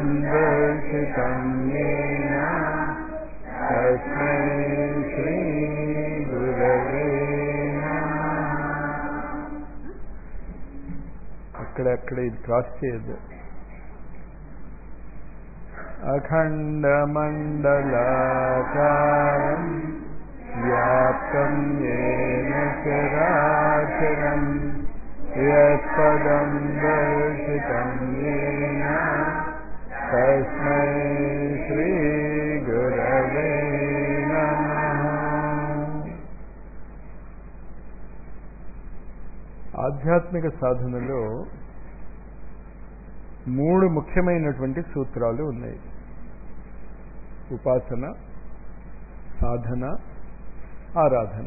दर्शितं येन तस्मै श्रीगुरवे అక్కడక్కడ ఇది క్రాస్ చేయొద్దు అఖండమండలాకారం వ్యాప్తం ఏన చరాచరం యత్పదం దర్శితం ఏన తస్మై శ్రీగురవే నమః ఆధ్యాత్మిక సాధనలో మూడు ముఖ్యమైనటువంటి సూత్రాలు ఉన్నాయి ఉపాసన సాధన ఆరాధన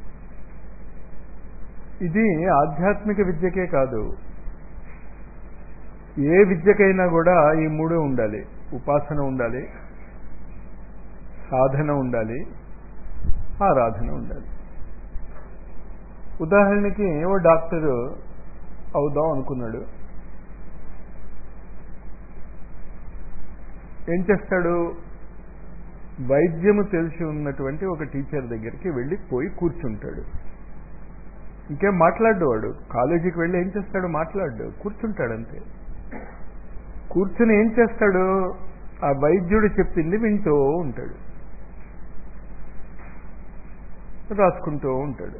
ఇది ఆధ్యాత్మిక విద్యకే కాదు ఏ విద్యకైనా కూడా ఈ మూడు ఉండాలి ఉపాసన ఉండాలి సాధన ఉండాలి ఆరాధన ఉండాలి ఉదాహరణకి ఓ డాక్టరు అవుదాం అనుకున్నాడు ఏం చేస్తాడు వైద్యము తెలిసి ఉన్నటువంటి ఒక టీచర్ దగ్గరికి వెళ్ళి పోయి కూర్చుంటాడు ఇంకేం మాట్లాడు వాడు కాలేజీకి వెళ్ళి ఏం చేస్తాడు మాట్లాడు కూర్చుంటాడు అంతే కూర్చుని ఏం చేస్తాడు ఆ వైద్యుడు చెప్పింది వింటూ ఉంటాడు రాసుకుంటూ ఉంటాడు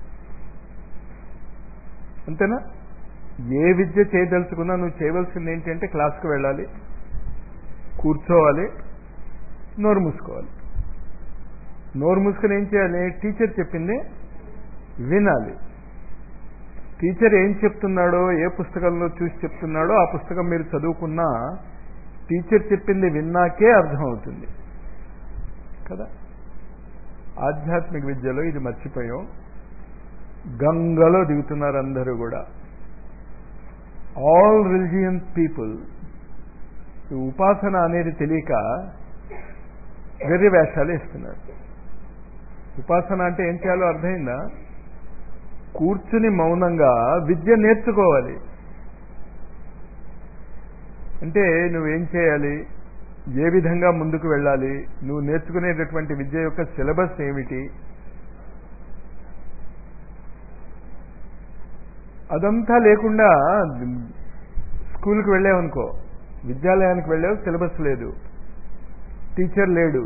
అంతేనా ఏ విద్య చేయదలుచుకున్నా నువ్వు చేయవలసింది ఏంటంటే క్లాస్కి వెళ్ళాలి కూర్చోవాలి నోరు మూసుకోవాలి నోరు మూసుకొని ఏం చేయాలి టీచర్ చెప్పింది వినాలి టీచర్ ఏం చెప్తున్నాడో ఏ పుస్తకంలో చూసి చెప్తున్నాడో ఆ పుస్తకం మీరు చదువుకున్నా టీచర్ చెప్పింది విన్నాకే అర్థమవుతుంది కదా ఆధ్యాత్మిక విద్యలో ఇది మర్చిపోయాం గంగలో దిగుతున్నారు అందరూ కూడా ఆల్ రిలిజియన్ పీపుల్ ఉపాసన అనేది తెలియక వెర్రి వేషాలు ఇస్తున్నారు ఉపాసన అంటే ఏం చేయాలో అర్థమైందా కూర్చుని మౌనంగా విద్య నేర్చుకోవాలి అంటే నువ్వేం చేయాలి ఏ విధంగా ముందుకు వెళ్ళాలి నువ్వు నేర్చుకునేటటువంటి విద్య యొక్క సిలబస్ ఏమిటి అదంతా లేకుండా స్కూల్కి వెళ్ళావనుకో విద్యాలయానికి వెళ్ళావు సిలబస్ లేదు టీచర్ లేడు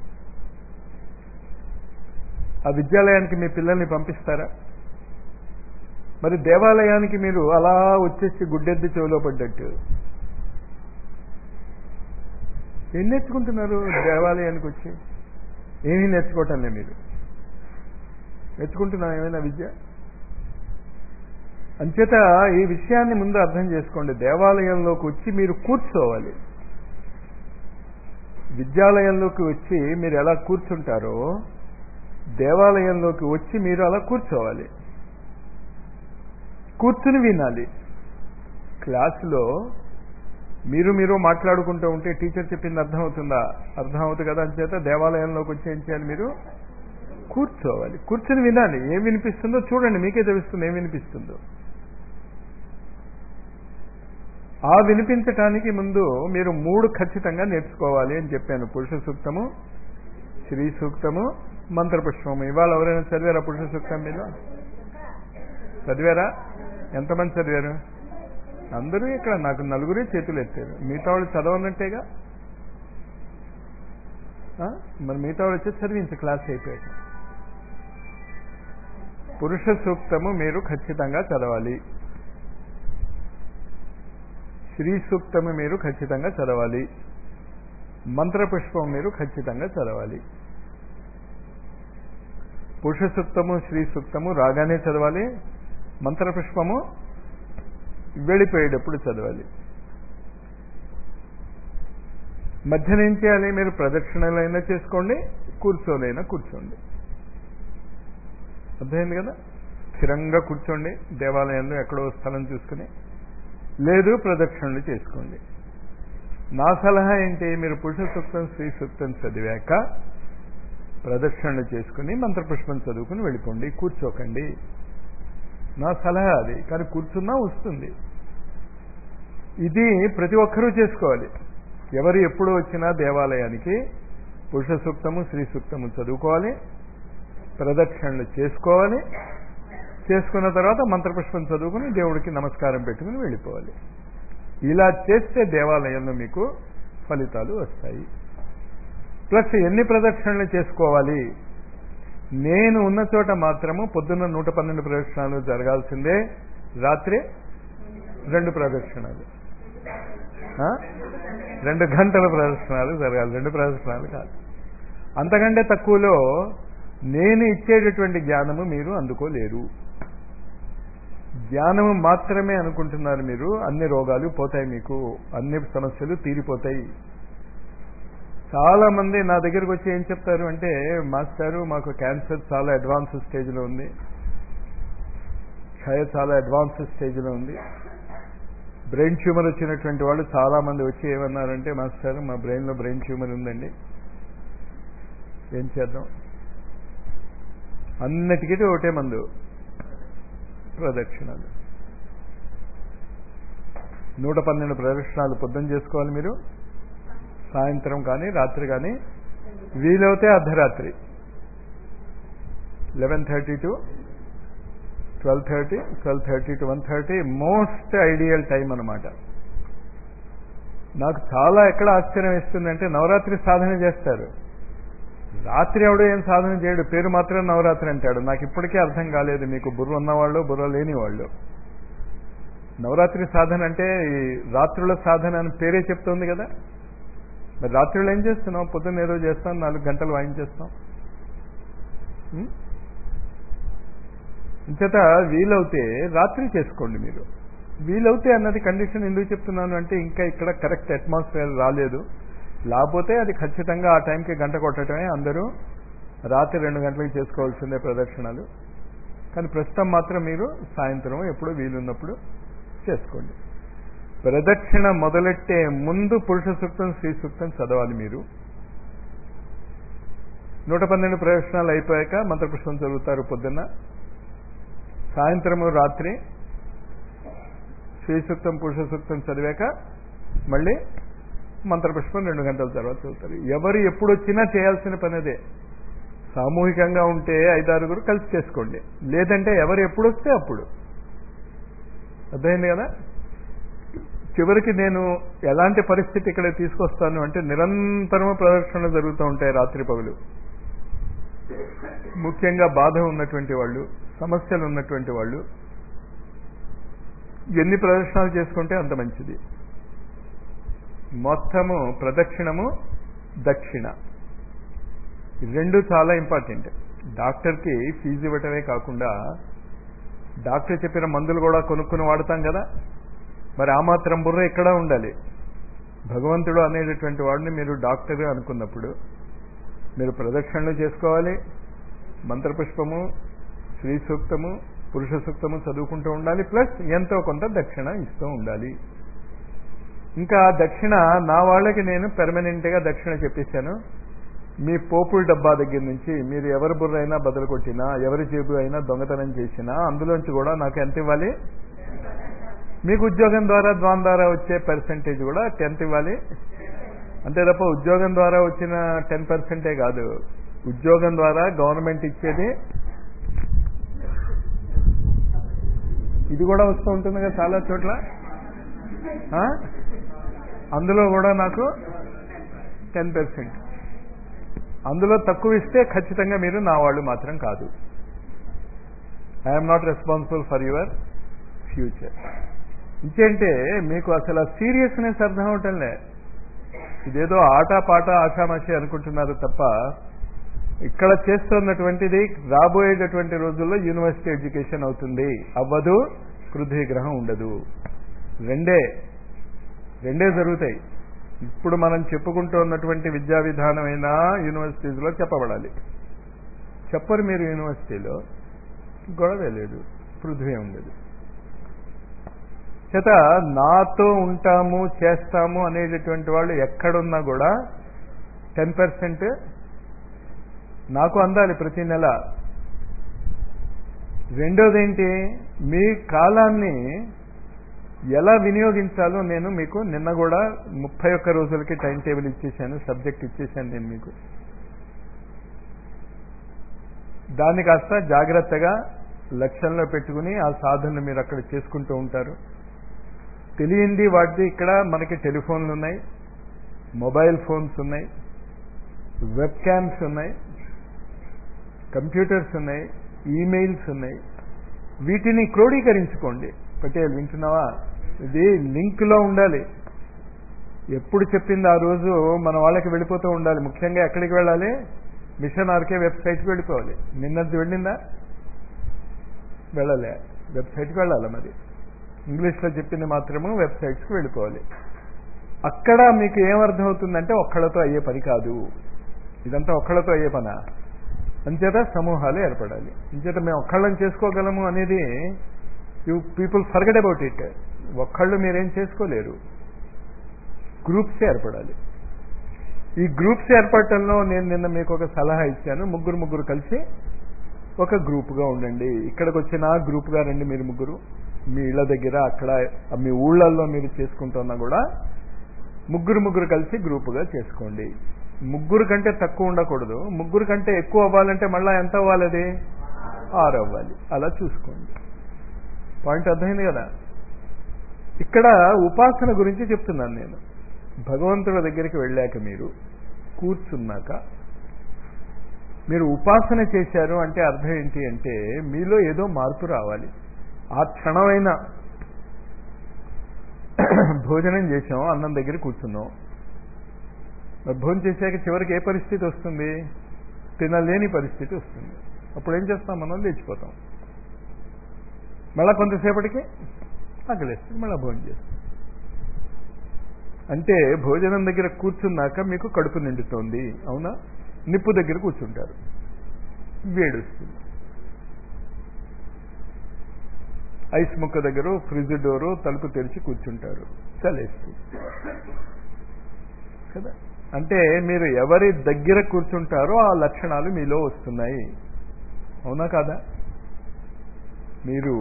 ఆ విద్యాలయానికి మీ పిల్లల్ని పంపిస్తారా మరి దేవాలయానికి మీరు అలా వచ్చేసి గుడ్డెద్ది చెవిలో పడ్డట్టు ఏం నేర్చుకుంటున్నారు దేవాలయానికి వచ్చి ఏమీ నేర్చుకోవటంలే మీరు నేర్చుకుంటున్నా ఏమైనా విద్య అంచేత ఈ విషయాన్ని ముందు అర్థం చేసుకోండి దేవాలయంలోకి వచ్చి మీరు కూర్చోవాలి విద్యాలయంలోకి వచ్చి మీరు ఎలా కూర్చుంటారో దేవాలయంలోకి వచ్చి మీరు అలా కూర్చోవాలి కూర్చుని వినాలి క్లాసులో మీరు మీరు మాట్లాడుకుంటూ ఉంటే టీచర్ చెప్పింది అర్థమవుతుందా అర్థం అవుతుంది కదా అని చేత దేవాలయంలోకి వచ్చి ఏం చేయాలి మీరు కూర్చోవాలి కూర్చుని వినాలి ఏం వినిపిస్తుందో చూడండి మీకే తెలుస్తుంది ఏం వినిపిస్తుందో ఆ వినిపించటానికి ముందు మీరు మూడు ఖచ్చితంగా నేర్చుకోవాలి అని చెప్పాను పురుష సూక్తము శ్రీ సూక్తము మంత్రపుష్పము ఇవాళ ఎవరైనా చదివారా పురుష సూక్తం మీద చదివారా ఎంతమంది చదివారు అందరూ ఇక్కడ నాకు నలుగురే చేతులు ఎత్తారు మిగతా వాళ్ళు చదవనట్టేగా మరి మిగతా వాళ్ళు వచ్చి చదివించి క్లాస్ అయిపోయాక పురుష సూక్తము మీరు ఖచ్చితంగా చదవాలి శ్రీ సూక్తము మీరు ఖచ్చితంగా చదవాలి మంత్రపుష్పం మీరు ఖచ్చితంగా చదవాలి పురుష సూక్తము శ్రీ సూక్తము రాగానే చదవాలి మంత్రపుష్పము వెళ్ళిపోయేటప్పుడు చదవాలి మధ్యన ఏం చేయాలి మీరు ప్రదక్షిణలైనా చేసుకోండి కూర్చోలైనా కూర్చోండి అర్థమైంది కదా స్థిరంగా కూర్చోండి దేవాలయంలో ఎక్కడో స్థలం చూసుకుని లేదు ప్రదక్షిణలు చేసుకోండి నా సలహా ఏంటి మీరు పురుష సూక్తం స్త్రీ సూక్తం చదివాక ప్రదక్షిణలు చేసుకుని మంత్రపుష్పం చదువుకుని వెళ్ళిపోండి కూర్చోకండి నా సలహా అది కానీ కూర్చున్నా వస్తుంది ఇది ప్రతి ఒక్కరూ చేసుకోవాలి ఎవరు ఎప్పుడు వచ్చినా దేవాలయానికి పురుష సూక్తము శ్రీ సూక్తము చదువుకోవాలి ప్రదక్షిణలు చేసుకోవాలి చేసుకున్న తర్వాత మంత్రపుష్పం చదువుకుని దేవుడికి నమస్కారం పెట్టుకుని వెళ్ళిపోవాలి ఇలా చేస్తే దేవాలయంలో మీకు ఫలితాలు వస్తాయి ప్లస్ ఎన్ని ప్రదక్షిణలు చేసుకోవాలి నేను ఉన్న చోట మాత్రము పొద్దున్న నూట పన్నెండు ప్రదక్షిణాలు జరగాల్సిందే రాత్రి రెండు ప్రదక్షిణాలు ఆ? రెండు గంటల ప్రదర్శనలు జరగాలి రెండు ప్రదర్శనలు కాదు అంతకంటే తక్కువలో నేను ఇచ్చేటటువంటి జ్ఞానము మీరు అందుకోలేరు జ్ఞానము మాత్రమే అనుకుంటున్నారు మీరు అన్ని రోగాలు పోతాయి మీకు అన్ని సమస్యలు తీరిపోతాయి చాలా మంది నా దగ్గరకు వచ్చి ఏం చెప్తారు అంటే మాస్టారు మాకు క్యాన్సర్ చాలా అడ్వాన్స్ స్టేజ్లో ఉంది క్షయ చాలా అడ్వాన్స్ స్టేజ్లో ఉంది బ్రెయిన్ ట్యూమర్ వచ్చినటువంటి వాళ్ళు చాలా మంది వచ్చి ఏమన్నారంటే మాస్టర్ మా బ్రెయిన్లో బ్రెయిన్ ట్యూమర్ ఉందండి ఏం చేద్దాం అన్నిటికీ ఒకటే మందు ప్రదక్షిణాలు నూట పన్నెండు ప్రదక్షిణాలు పొద్దున చేసుకోవాలి మీరు సాయంత్రం కానీ రాత్రి కానీ వీలవుతే అర్ధరాత్రి eleven thirty to twelve thirty twelve thirty to one thirty most ideal time అనమాట నాకు చాలా ఎక్కడ ఆశ్చర్యం ఇస్తుందంటే నవరాత్రి సాధన చేస్తారు రాత్రి ఎవడో ఏం సాధన చేయడు పేరు మాత్రం నవరాత్రి అంటాడు నాకు ఇప్పటికీ అర్థం కాలేదు మీకు బుర్ర ఉన్నవాళ్ళు బుర్ర లేని వాళ్ళు నవరాత్రి సాధన అంటే ఈ రాత్రుల సాధన అని పేరే చెప్తోంది కదా మరి రాత్రులు ఏం చేస్తున్నాం పొద్దున్న ఏదో చేస్తాం నాలుగు గంటలు వాయించేస్తాం ఉం? ఇంచేత వీలవుతే రాత్రి చేసుకోండి మీరు వీలవుతే అన్నది కండిషన్ ఎందుకు చెప్తున్నాను అంటే ఇంకా ఇక్కడ కరెక్ట్ అట్మాస్ఫియర్ రాలేదు లేకపోతే అది ఖచ్చితంగా ఆ టైంకి గంట కొట్టడమే అందరూ రాత్రి రెండు గంటలకు చేసుకోవాల్సిందే ప్రదక్షిణలు కానీ ప్రస్తుతం మాత్రం మీరు సాయంత్రం ఎప్పుడు వీలున్నప్పుడు చేసుకోండి ప్రదక్షిణ మొదలెట్టే ముందు పురుష సూక్తం స్త్రీ సూక్తం చదవాలి మీరు నూట పన్నెండు ప్రదక్షిణాలు అయిపోయాక మంత్రపుష్పం చదువుతారు పొద్దున్న సాయంత్రము రాత్రి శ్రీ సూక్తం పురుష సూక్తం చదివాక మళ్ళీ మంత్రపుష్పం రెండు గంటల తర్వాత చదువుతారు ఎవరు ఎప్పుడు వచ్చినా చేయాల్సిన పని అదే సామూహికంగా ఉంటే ఐదారుగురు కలిసి చేసుకోండి లేదంటే ఎవరు ఎప్పుడు వస్తే అప్పుడు అర్థమైంది కదా చివరికి నేను ఎలాంటి పరిస్థితి ఇక్కడ తీసుకొస్తాను అంటే నిరంతరము ప్రదర్శనలు జరుగుతూ ఉంటాయి రాత్రి పగులు ముఖ్యంగా బాధ ఉన్నటువంటి వాళ్ళు సమస్యలు ఉన్నటువంటి వాళ్ళు ఎన్ని ప్రదర్శనలు చేసుకుంటే అంత మంచిది మొత్తము ప్రదక్షిణము దక్షిణ ఈ రెండు చాలా ఇంపార్టెంట్ డాక్టర్కి ఫీజు ఇవ్వటమే కాకుండా డాక్టర్ చెప్పిన మందులు కూడా కొనుక్కుని వాడతాం కదా మరి ఆ మాత్రం బుర్ర ఇక్కడ ఉండాలి భగవంతుడు అనేటటువంటి వాడిని మీరు డాక్టర్ అనుకున్నప్పుడు మీరు ప్రదక్షిణలు చేసుకోవాలి మంత్రపుష్పము శ్రీ సూక్తము పురుష సూక్తము చదువుకుంటూ ఉండాలి ప్లస్ ఎంతో కొంత దక్షిణ ఇస్తూ ఉండాలి ఇంకా దక్షిణ నా వాళ్ళకి నేను పెర్మనెంట్గా దక్షిణ చెప్పేశాను మీ పోపుల డబ్బా దగ్గర నుంచి మీరు ఎవరి బుర్ర అయినా బదులు కొట్టినా ఎవరి జేబు అయినా దొంగతనం చేసినా అందులోంచి కూడా నాకు ఎంత ఇవ్వాలి మీకు ఉద్యోగం ద్వారా ద్వాన్ ద్వారా వచ్చే పర్సంటేజ్ కూడా టెన్త్ ఇవ్వాలి అంతే తప్ప ఉద్యోగం ద్వారా వచ్చిన టెన్ పర్సెంటే కాదు ఉద్యోగం ద్వారా గవర్నమెంట్ ఇచ్చేది ఇది కూడా వస్తూ ఉంటుంది కదా చాలా చోట్ల ఆ? అందులో కూడా నాకు టెన్ పర్సెంట్ అందులో తక్కువ ఇస్తే ఖచ్చితంగా మీరు నా వాళ్ళు మాత్రం కాదు I'm not responsible for your future ఇంకేంటే మీకు అసలు సీరియస్నెస్ అర్థం అవటంలే ఇదేదో ఆట పాట ఆషామాషి అనుకుంటున్నారు తప్ప ఇక్కడ చేస్తున్నటువంటిది రాబోయేటటువంటి రోజుల్లో యూనివర్సిటీ ఎడ్యుకేషన్ అవుతుంది అవ్వదు పృథ్వీ గ్రహం ఉండదు రెండే రెండే జరుగుతాయి ఇప్పుడు మనం చెప్పుకుంటూ ఉన్నటువంటి విద్యా విధానమైన యూనివర్సిటీస్లో చెప్పబడాలి చెప్పరు మీరు యూనివర్సిటీలో గొడవే లేదు పృథ్వీ ఉండదు చేత నాతో ఉంటాము చేస్తాము అనేటటువంటి వాళ్ళు ఎక్కడున్నా కూడా టెన్ పర్సెంట్ నాకు అందాలి ప్రతి నెల రెండోదేంటి మీ కాలాన్ని ఎలా వినియోగించాలో నేను మీకు నిన్న కూడా ముప్పై ఒక్క రోజులకి టైం టేబుల్ ఇచ్చేసాను సబ్జెక్ట్ ఇచ్చేసాను నేను మీకు దాన్ని కాస్త జాగ్రత్తగా లక్ష్యంలో పెట్టుకుని ఆ సాధనలు మీరు అక్కడ చేసుకుంటూ ఉంటారు తెలియంది వాటిది ఇక్కడ మనకి టెలిఫోన్లు ఉన్నాయి మొబైల్ ఫోన్స్ ఉన్నాయి వెబ్ క్యామ్స్ ఉన్నాయి కంప్యూటర్స్ ఉన్నాయి ఈమెయిల్స్ ఉన్నాయి వీటిని క్రోడీకరించుకోండి పటేల్ వింటున్నావా ఇది లింక్లో ఉండాలి ఎప్పుడు చెప్పింది ఆ రోజు మన వాళ్ళకి వెళ్ళిపోతూ ఉండాలి ముఖ్యంగా ఎక్కడికి వెళ్ళాలి మిషన్ ఆర్కే వెబ్సైట్కి వెళ్ళిపోవాలి నిన్నది వెళ్ళిందా వెళ్ళలే వెబ్సైట్కి వెళ్ళాలి మరి ఇంగ్లీష్లో చెప్పింది మాత్రము వెబ్సైట్స్కి వెళ్ళిపోవాలి అక్కడ మీకు ఏమర్థమవుతుందంటే ఒక్కళ్ళతో అయ్యే పని కాదు ఇదంతా ఒక్కళ్ళతో అయ్యే పనా అంచేత సమూహాలు ఏర్పడాలి అంచేత మేము ఒక్కళ్ళని చేసుకోగలము అనేది you people forget about it ఒక్కళ్ళు మీరేం చేసుకోలేరు గ్రూప్స్ ఏర్పడాలి ఈ గ్రూప్స్ ఏర్పడటంలో నేను నిన్న మీకు ఒక సలహా ఇచ్చాను ముగ్గురు ముగ్గురు కలిసి ఒక గ్రూప్గా ఉండండి ఇక్కడికి వచ్చిన గ్రూప్గా రండి మీరు ముగ్గురు మీ ఇళ్ళ దగ్గర అక్కడ మీ ఊళ్ళల్లో మీరు చేసుకుంటున్నా కూడా ముగ్గురు ముగ్గురు కలిసి గ్రూపుగా చేసుకోండి ముగ్గురు కంటే తక్కువ ఉండకూడదు ముగ్గురు కంటే ఎక్కువ అవ్వాలంటే మళ్ళీ ఎంత అవ్వాలి అది ఆరు అవ్వాలి అలా చూసుకోండి పాయింట్ అర్థమైంది కదా ఇక్కడ ఉపాసన గురించి చెప్తున్నాను నేను భగవంతుడి దగ్గరికి వెళ్ళాక మీరు కూర్చున్నాక మీరు ఉపాసన చేశారు అంటే అర్థం ఏంటి అంటే మీలో ఏదో మార్పు రావాలి ఆ క్షణమైన భోజనం చేసాం అన్నం దగ్గర కూర్చున్నాం మరి భోజనం చేశాక చివరికి ఏ పరిస్థితి వస్తుంది తినలేని పరిస్థితి వస్తుంది అప్పుడు ఏం చేస్తాం మనం లేచిపోతాం మళ్ళా కొంతసేపటికి ఆకలిస్తుంది మళ్ళీ భోజనం చేస్తాం అంటే భోజనం దగ్గర కూర్చున్నాక మీకు కడుపు నిండుతోంది అవునా నిప్పు దగ్గర కూర్చుంటారు వేడుస్తుంది ఐస్ ముక్క దగ్గర ఫ్రిడ్జ్ డోరు తలుపు తెరిచి కూర్చుంటారు చలేస్తుంది కదా అంటే మీరు ఎవరి దగ్గర కూర్చుంటారో ఆ లక్షణాలు మీలో వస్తున్నాయి అవునా కాదా మీరు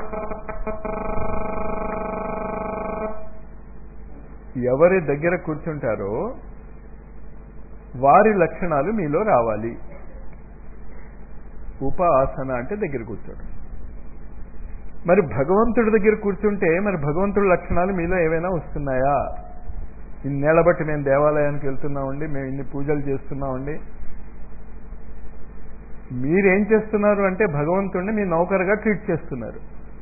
ఎవరి దగ్గర కూర్చుంటారో వారి లక్షణాలు మీలో రావాలి ఉపాసన అంటే దగ్గర కూర్చోడం మరి భగవంతుడి దగ్గర కూర్చుంటే మరి భగవంతుడి లక్షణాలు మీలో ఏవైనా వస్తున్నాయా ఇన్నేళ్ల బట్టి మేము దేవాలయానికి వెళ్తున్నామండి మేము ఇన్ని పూజలు చేస్తున్నామండి మీరేం చేస్తున్నారు అంటే భగవంతుడిని మీ నౌకరుగా ట్రీట్ చేస్తున్నారు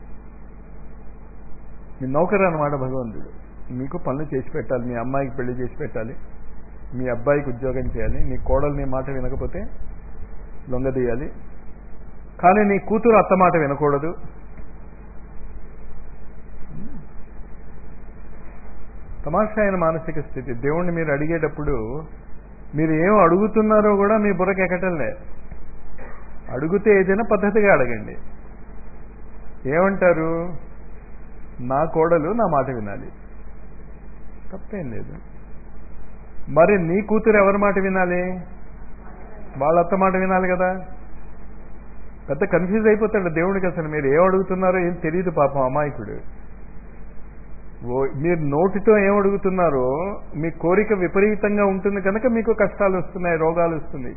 మీ నౌకరు అనమాట భగవంతుడు మీకు పనులు చేసి పెట్టాలి మీ అమ్మాయికి పెళ్లి చేసి పెట్టాలి మీ అబ్బాయికి ఉద్యోగం చేయాలి నీ కోడలు నీ మాట వినకపోతే లొంగదీయాలి కానీ నీ కూతురు అత్త మాట వినకూడదు తమాషా అయిన మానసిక స్థితి దేవుణ్ణి మీరు అడిగేటప్పుడు మీరు ఏం అడుగుతున్నారో కూడా మీ బుర్రకి ఎక్కటంలే అడిగితే ఏదైనా పద్ధతిగా అడగండి ఏమంటారు నా కోడలు నా మాట వినాలి తప్పేం లేదు మరి నీ కూతురు ఎవరి మాట వినాలి వాళ్ళ అత్త మాట వినాలి కదా పెద్ద కన్ఫ్యూజ్ అయిపోతాడు దేవుడికి అసలు మీరు ఏం అడుగుతున్నారో ఏం తెలియదు పాపం అమాయకుడు ఓ మీరు నోటితో ఏం అడుగుతున్నారో మీ కోరిక విపరీతంగా ఉంటుంది కనుక మీకు కష్టాలు వస్తున్నాయి రోగాలు వస్తున్నాయి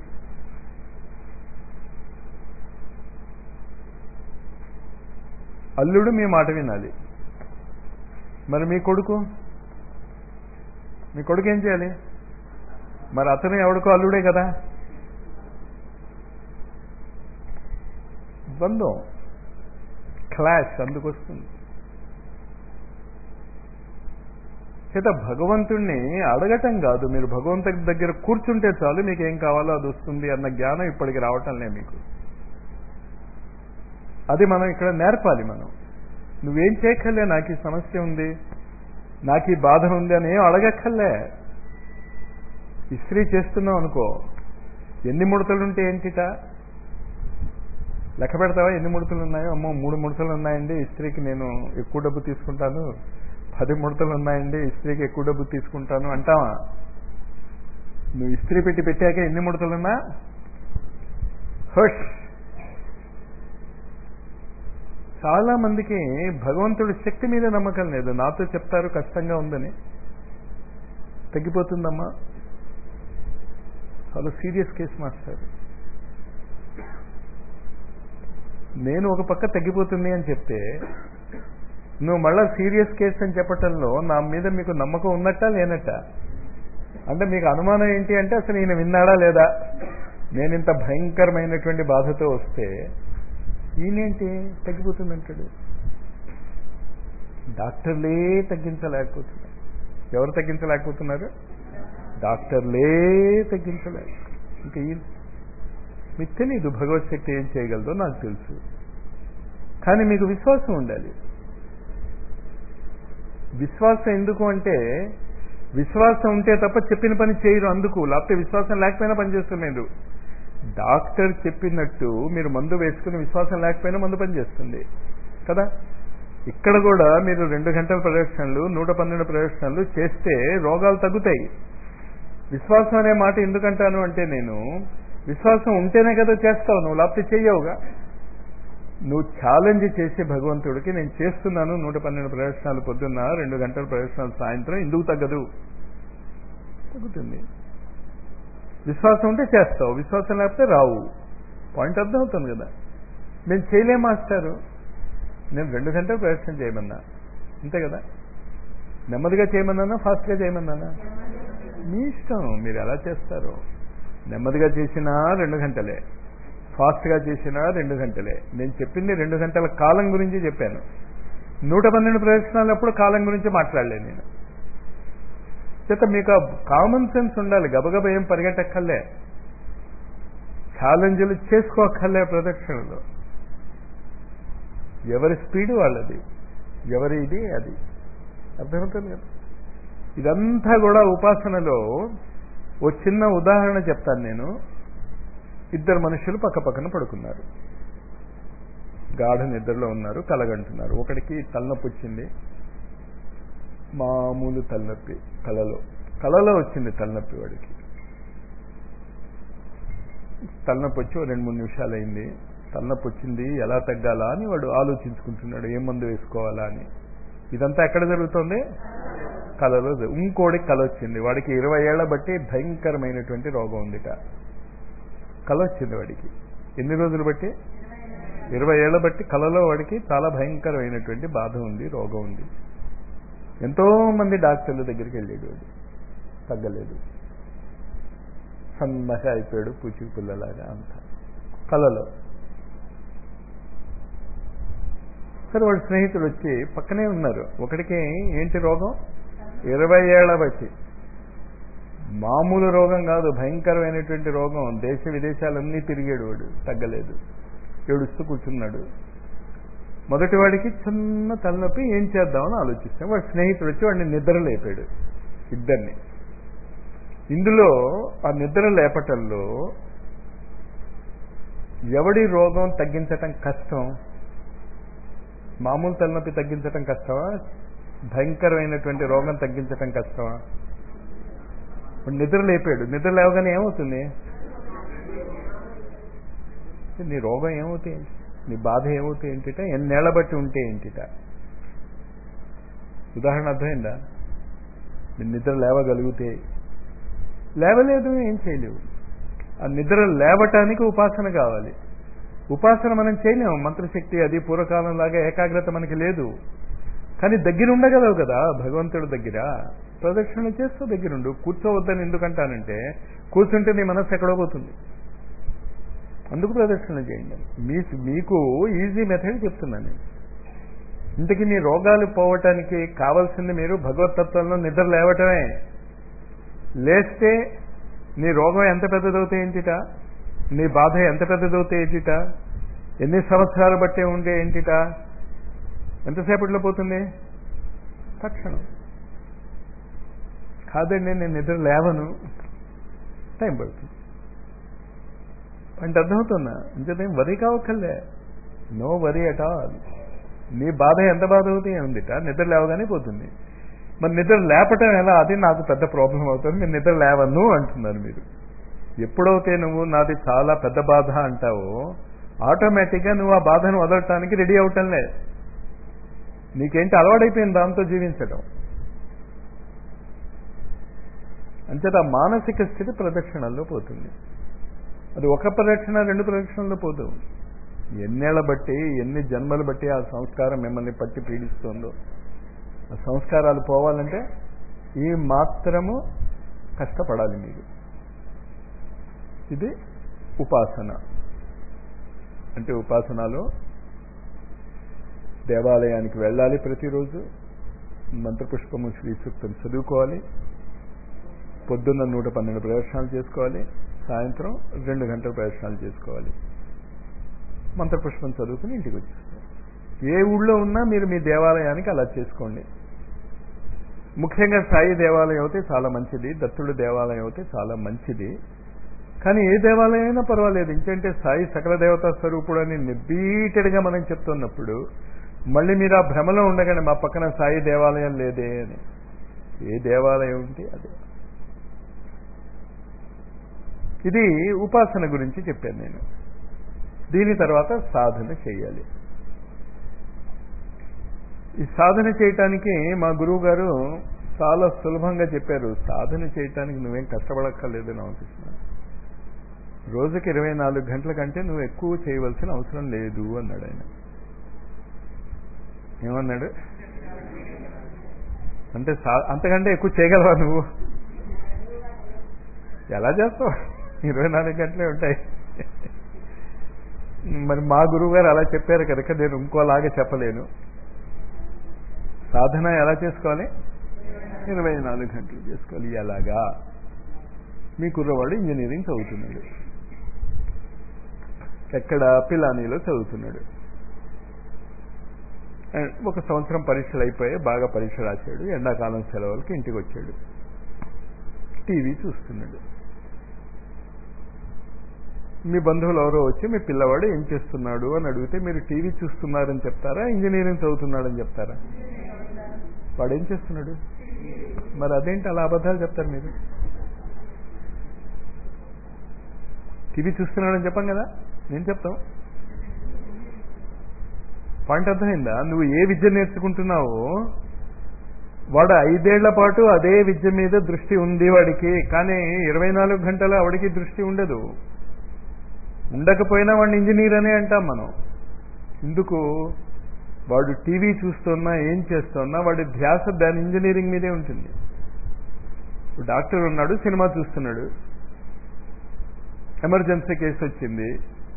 అల్లుడు మీ మాట వినాలి మరి మీ కొడుకు మీ కొడుకు ఏం చేయాలి మరి అతను ఎవడికో అల్లుడే కదా ద్వంద్వం క్లాష్ అందుకు వస్తుంది చేత భగవంతుణ్ణి అడగటం కాదు మీరు భగవంతుడి దగ్గర కూర్చుంటే చాలు మీకు ఏం కావాలో అది వస్తుంది అన్న జ్ఞానం ఇప్పటికి రావటంలే మీకు అది మనం ఇక్కడ నేర్పాలి మనం నువ్వేం చేయక్కర్లే నాకు ఈ సమస్య ఉంది నాకు ఈ బాధ ఉంది అని ఏం అడగక్కర్లే ఇస్త్రీ చేస్తున్నావు అనుకో ఎన్ని ముడతలుంటే ఏంటిట లెక్క పెడతావా ఎన్ని ముడతలు ఉన్నాయో అమ్మో మూడు ముడతలు ఉన్నాయండి ఇస్త్రీకి నేను ఎక్కువ డబ్బు తీసుకుంటాను పది ముడతలు ఉన్నాయండి ఇస్త్రీకి ఎక్కువ డబ్బు తీసుకుంటాను అంటావా నువ్వు ఇస్త్రీ పెట్టి పెట్టాక ఎన్ని ముడతలున్నా హష్ చాలా మందికి భగవంతుడి శక్తి మీద నమ్మకం లేదు నాతో చెప్తారు కష్టంగా ఉందని తగ్గిపోతుందమ్మా చాలా సీరియస్ కేసు మాస్టర్ నేను ఒక పక్క తగ్గిపోతుంది అని చెప్తే నువ్వు మళ్ళా సీరియస్ కేసు అని చెప్పటంలో నా మీద మీకు నమ్మకం ఉన్నట్టా లేనట్ట అంటే మీకు అనుమానం ఏంటి అంటే అసలు ఈయన విన్నాడా లేదా నేను ఇంత భయంకరమైనటువంటి బాధతో వస్తే ఈయనేంటి తగ్గిపోతుందంటాడు డాక్టర్లే తగ్గించలేకపోతున్నారు ఎవరు తగ్గించలేకపోతున్నారు డాక్టర్లే తగ్గించలేక ఇంకా ఈ మీకు తెలీదు భగవత్ శక్తి ఏం చేయగలదో నాకు తెలుసు కానీ మీకు విశ్వాసం ఉండాలి విశ్వాసం ఎందుకు అంటే విశ్వాసం ఉంటే తప్ప చెప్పిన పని చేయరు అందుకు లేకపోతే విశ్వాసం లేకపోయినా పనిచేస్తున్నారు డాక్టర్ చెప్పినట్టు మీరు మందు వేసుకుని విశ్వాసం లేకపోయినా మందు పనిచేస్తుంది కదా ఇక్కడ కూడా మీరు రెండు గంటల ప్రదక్షిణలు నూట పన్నెండు ప్రదక్షిణలు చేస్తే రోగాలు తగ్గుతాయి విశ్వాసం అనే మాట ఎందుకంటాను అంటే నేను విశ్వాసం ఉంటేనే కదా చేస్తావు నువ్వు లేకపోతే చెయ్యవుగా నువ్వు ఛాలెంజ్ చేసే భగవంతుడికి నేను చేస్తున్నాను నూట పన్నెండు ప్రదర్శనలు పొద్దున్న రెండు గంటల ప్రదర్శనలు సాయంత్రం ఎందుకు తగ్గదు తగ్గుతుంది విశ్వాసం ఉంటే చేస్తావు విశ్వాసం లేకపోతే రావు పాయింట్ అర్థం అవుతుంది కదా నేను చేయలేం మాస్టారు నేను రెండు గంటలు ప్రదర్శన చేయమన్నా అంతే కదా నెమ్మదిగా చేయమన్నానా ఫాస్ట్గా చేయమన్నానా మీ ఇష్టం మీరు ఎలా చేస్తారు నెమ్మదిగా చేసినా రెండు గంటలే ఫాస్ట్గా చేసినా రెండు గంటలే నేను చెప్పింది రెండు గంటల కాలం గురించి చెప్పాను నూట పన్నెండు ప్రదర్శనలు అప్పుడు కాలం గురించి మాట్లాడలే నేను చేత మీకు ఆ కామన్ సెన్స్ ఉండాలి గబగబ ఏం పరిగెట్టక్కర్లే ఛాలెంజ్లు చేసుకోక్కర్లే ప్రదక్షిణలో ఎవరి స్పీడ్ వాళ్ళది ఎవరి ఇది అది అర్థమవుతుంది కదా ఇదంతా కూడా ఉపాసనలో ఓ చిన్న ఉదాహరణ చెప్తాను నేను ఇద్దరు మనుషులు పక్క పక్కన పడుకున్నారు గాఢ నిద్రలో ఉన్నారు కలగంటున్నారు ఒకడికి తలనొప్పి వచ్చింది మామూలు తలనొప్పి కలలో కలలో వచ్చింది తలనొప్పి వాడికి తలనొప్పి వచ్చి ఓ రెండు మూడు నిమిషాలు అయింది తలనొప్పి వచ్చింది ఎలా తగ్గాలా అని వాడు ఆలోచించుకుంటున్నాడు ఏ మందు వేసుకోవాలా అని ఇదంతా ఎక్కడ జరుగుతుంది కలలో ఇంకోడికి కల వచ్చింది వాడికి ఇరవై ఏళ్ల బట్టి భయంకరమైనటువంటి రోగం ఉందిట కల వచ్చింది వాడికి ఎన్ని రోజులు బట్టి ఇరవై ఏళ్ల బట్టి కలలో వాడికి చాలా భయంకరమైనటువంటి బాధ ఉంది రోగం ఉంది ఎంతో మంది డాక్టర్ల దగ్గరికి వెళ్ళాడు వాడు తగ్గలేదు సన్నగా అయిపోయాడు పూచికి పిల్లలాగా అంత కలలో సరే వాడి స్నేహితుడు వచ్చి పక్కనే ఉన్నారు ఒకటికి ఏంటి రోగం ఇరవై ఏళ్ల బట్టి మామూలు రోగం కాదు భయంకరమైనటువంటి రోగం దేశ విదేశాలన్నీ తిరిగాడు వాడు తగ్గలేదు ఏడుస్తూ కూర్చున్నాడు మొదటి వాడికి చిన్న తలనొప్పి ఏం చేద్దామని ఆలోచిస్తాం వాడి స్నేహితుడు వచ్చి వాడిని నిద్ర లేపాడు ఇద్దరిని ఇందులో ఆ నిద్ర లేపటంలో ఎవడి రోగం తగ్గించటం కష్టం మామూలు తలనొప్పి తగ్గించటం కష్టమా భయంకరమైనటువంటి రోగం తగ్గించటం కష్టమా నిద్ర లేపాడు నిద్ర లేవగానే ఏమవుతుంది నీ రోగం ఏమవుతాయి నీ బాధ ఏమవుతాయి ఏంటిట ఎన్నేళ్ల బట్టి ఉంటే ఏంటిట ఉదాహరణ అర్థమైందా మీరు నిద్ర లేవగలిగితే లేవలేదు ఏం చేయలేవు ఆ నిద్ర లేవటానికి ఉపాసన కావాలి ఉపాసన మనం చేయలేము మంత్రశక్తి అది పూర్వకాలం లాగా ఏకాగ్రత మనకి లేదు కానీ దగ్గర ఉండగలవు కదా భగవంతుడి దగ్గర ప్రదక్షిణ చేస్తూ దగ్గరుండు కూర్చోవద్దని ఎందుకంటానంటే కూర్చుంటే నీ మనస్సు ఎక్కడో పోతుంది అందుకు ప్రదక్షిణ చేయండి మీ మీకు ఈజీ మెథడ్ చెప్తున్నాను నేను ఇంతకీ నీ రోగాలు పోవటానికి కావాల్సింది మీరు భగవతత్వంలో నిద్ర లేవటమే లేస్తే నీ రోగం ఎంత పెద్దదవుతాయి ఏంటిట నీ బాధ ఎంత పెద్దదవుతాయి ఏంటిట ఎన్ని సంవత్సరాలు బట్టే ఉండే ఏంటిట ఎంతసేపట్లో పోతుంది తక్షణం కాదండి నేను నిద్ర లేవను టైం పడుతుంది అంటే అర్థమవుతున్నా అంతేదేం వరి కావక్కర్లే నో వరి అట్ ఆల్ నీ బాధ ఎంత బాధ అవుతుంది ఉందిట నిద్ర లేవగానే పోతుంది మరి నిద్ర లేపటం ఎలా అది నాకు పెద్ద ప్రాబ్లం అవుతుంది నేను నిద్ర లేవను అంటున్నారు మీరు ఎప్పుడైతే నువ్వు నాది చాలా పెద్ద బాధ అంటావో ఆటోమేటిక్గా నువ్వు ఆ బాధను వదలటానికి రెడీ అవటంలే నీకేంటి అలవాడైపోయింది దాంతో జీవించడం అంచేత ఆ మానసిక స్థితి ప్రదక్షిణల్లో పోతుంది అది ఒక ప్రదక్షిణ రెండు ప్రదక్షిణల్లో పోదు ఎన్నేళ్ల బట్టి ఎన్ని జన్మలు బట్టి ఆ సంస్కారం మిమ్మల్ని పట్టి పీడిస్తుందో ఆ సంస్కారాలు పోవాలంటే ఈ మాత్రము కష్టపడాలి మీరు ఇది ఉపాసన అంటే ఉపాసనలో దేవాలయానికి వెళ్ళాలి ప్రతిరోజు మంత్రపుష్పము శ్రీ సూక్తం చదువుకోవాలి పొద్దున్న నూట పన్నెండు ప్రదర్శనలు చేసుకోవాలి సాయంత్రం రెండు గంటల ప్రదర్శనలు చేసుకోవాలి మంత్రపుష్పం చదువుకుని ఇంటికి వచ్చేస్తారు ఏ ఊళ్ళో ఉన్నా మీరు మీ దేవాలయానికి అలా చేసుకోండి ముఖ్యంగా సాయి దేవాలయం అయితే చాలా మంచిది దత్తుడు దేవాలయం అయితే చాలా మంచిది కానీ ఏ దేవాలయం అయినా పర్వాలేదు ఇంకంటే సాయి సకల దేవతా స్వరూపుడు అని నిర్బీటెడ్గా మనం చెప్తున్నప్పుడు మళ్ళీ మీరు ఆ భ్రమలో ఉండగానే మా పక్కన సాయి దేవాలయం లేదే అని ఏ దేవాలయం ఉంటే అదే ఇది ఉపాసన గురించి చెప్పాను నేను దీని తర్వాత సాధన చేయాలి ఈ సాధన చేయటానికి మా గురువు గారు చాలా సులభంగా చెప్పారు సాధన చేయటానికి నువ్వేం కష్టపడక్కర్లేదు రామకృష్ణ రోజుకి ఇరవై నాలుగు గంటల కంటే నువ్వు ఎక్కువ చేయవలసిన అవసరం లేదు అన్నాడు ఆయన ఏమన్నాడు అంటే అంతకంటే ఎక్కువ చేయగలవా నువ్వు ఎలా చేస్తావు ఇరవై నాలుగు గంటలే ఉంటాయి మరి మా గురువు గారు అలా చెప్పారు కనుక నేను ఇంకోలాగా చెప్పలేను సాధన ఎలా చేసుకోవాలి ఇరవై నాలుగు గంటలు చేసుకోవాలి ఎలాగా మీ కుర్రవాడు ఇంజనీరింగ్ చదువుతున్నాడు ఎక్కడ పిలానీలో చదువుతున్నాడు ఒక సంవత్సరం పరీక్షలు అయిపోయి బాగా పరీక్ష రాశాడు ఎండాకాలం సెలవులకి ఇంటికి వచ్చాడు టీవీ చూస్తున్నాడు మీ బంధువులు ఎవరో వచ్చి మీ పిల్లవాడు ఏం చేస్తున్నాడు అని అడిగితే మీరు టీవీ చూస్తున్నారని చెప్తారా ఇంజనీరింగ్ చదువుతున్నాడని చెప్తారా వాడు ఏం చేస్తున్నాడు మరి అదేంటి అలా అబద్ధాలు చెప్తారు మీరు టీవీ చూస్తున్నాడని చెప్పాం కదా నేను చెప్తాం పాయింట్ అర్థమైందా నువ్వు ఏ విద్య నేర్చుకుంటున్నావో వాడు ఐదేళ్ల పాటు అదే విద్య మీద దృష్టి ఉంది వాడికి కానీ ఇరవై నాలుగు గంటల వాడికి దృష్టి ఉండదు ఉండకపోయినా వాడిని ఇంజనీర్ అనే అంటాం మనం ఎందుకు వాడు టీవీ చూస్తున్నా ఏం చేస్తున్నా వాడి ధ్యాస దాని ఇంజనీరింగ్ మీదే ఉంటుంది డాక్టర్ ఉన్నాడు సినిమా చూస్తున్నాడు ఎమర్జెన్సీ కేసు వచ్చింది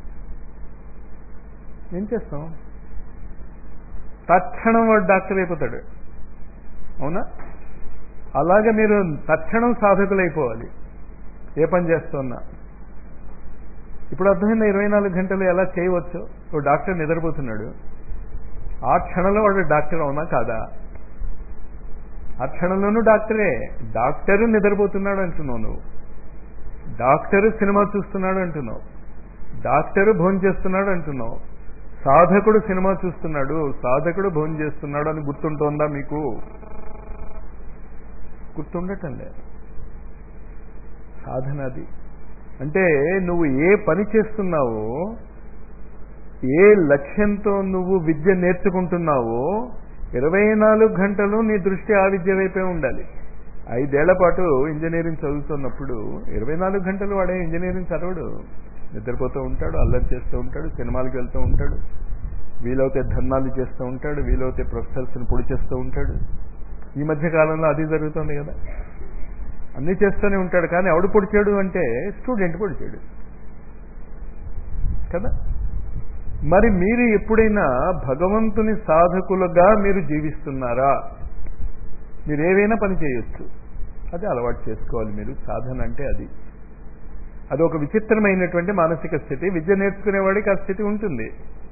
ఏం చేస్తాం తక్షణం వాడు డాక్టర్ అయిపోతాడు అవునా అలాగే మీరు తక్షణం సాధకులైపోవాలి ఏ పని చేస్తున్నా ఇప్పుడు అర్థమైందా ఇరవై నాలుగు గంటలు ఎలా చేయవచ్చు ఓ డాక్టర్ నిద్రపోతున్నాడు ఆ క్షణంలో వాడు డాక్టర్ అవునా కాదా ఆ క్షణంలోనూ డాక్టరే డాక్టరు నిద్రపోతున్నాడు అంటున్నావు నువ్వు డాక్టరు సినిమా చూస్తున్నాడు అంటున్నావు డాక్టరు భోజనం చేస్తున్నాడు అంటున్నావు సాధకుడు సినిమా చూస్తున్నాడు సాధకుడు భోజనం చేస్తున్నాడు అని గుర్తుంటోందా మీకు గుర్తుండటం లేదు సాధన అది అంటే నువ్వు ఏ పని చేస్తున్నావో ఏ లక్ష్యంతో నువ్వు విద్య నేర్చుకుంటున్నావో ఇరవై నాలుగు గంటలు నీ దృష్టి ఆ విద్య వైపే ఉండాలి ఐదేళ్ల పాటు ఇంజనీరింగ్ చదువుతున్నప్పుడు ఇరవై నాలుగు గంటలు వాడే ఇంజనీరింగ్ చదవడు నిద్రపోతూ ఉంటాడు అల్లరి చేస్తూ ఉంటాడు సినిమాలకు వెళ్తూ ఉంటాడు వీలైతే ధర్నాలు చేస్తూ ఉంటాడు వీలైతే ప్రొఫెసర్స్ని పొడి చేస్తూ ఉంటాడు ఈ మధ్య కాలంలో అది జరుగుతుంది కదా అన్నీ చేస్తూనే ఉంటాడు కానీ ఎవడు పొడిచాడు అంటే స్టూడెంట్ పొడిచాడు కదా మరి మీరు ఎప్పుడైనా భగవంతుని సాధకులుగా మీరు జీవిస్తున్నారా మీరు ఏవైనా పని చేయొచ్చు అది అలవాటు చేసుకోవాలి మీరు సాధన అంటే అది అది ఒక విచిత్రమైనటువంటి మానసిక స్థితి విద్య నేర్చుకునేవాడికి ఆ స్థితి ఉంటుంది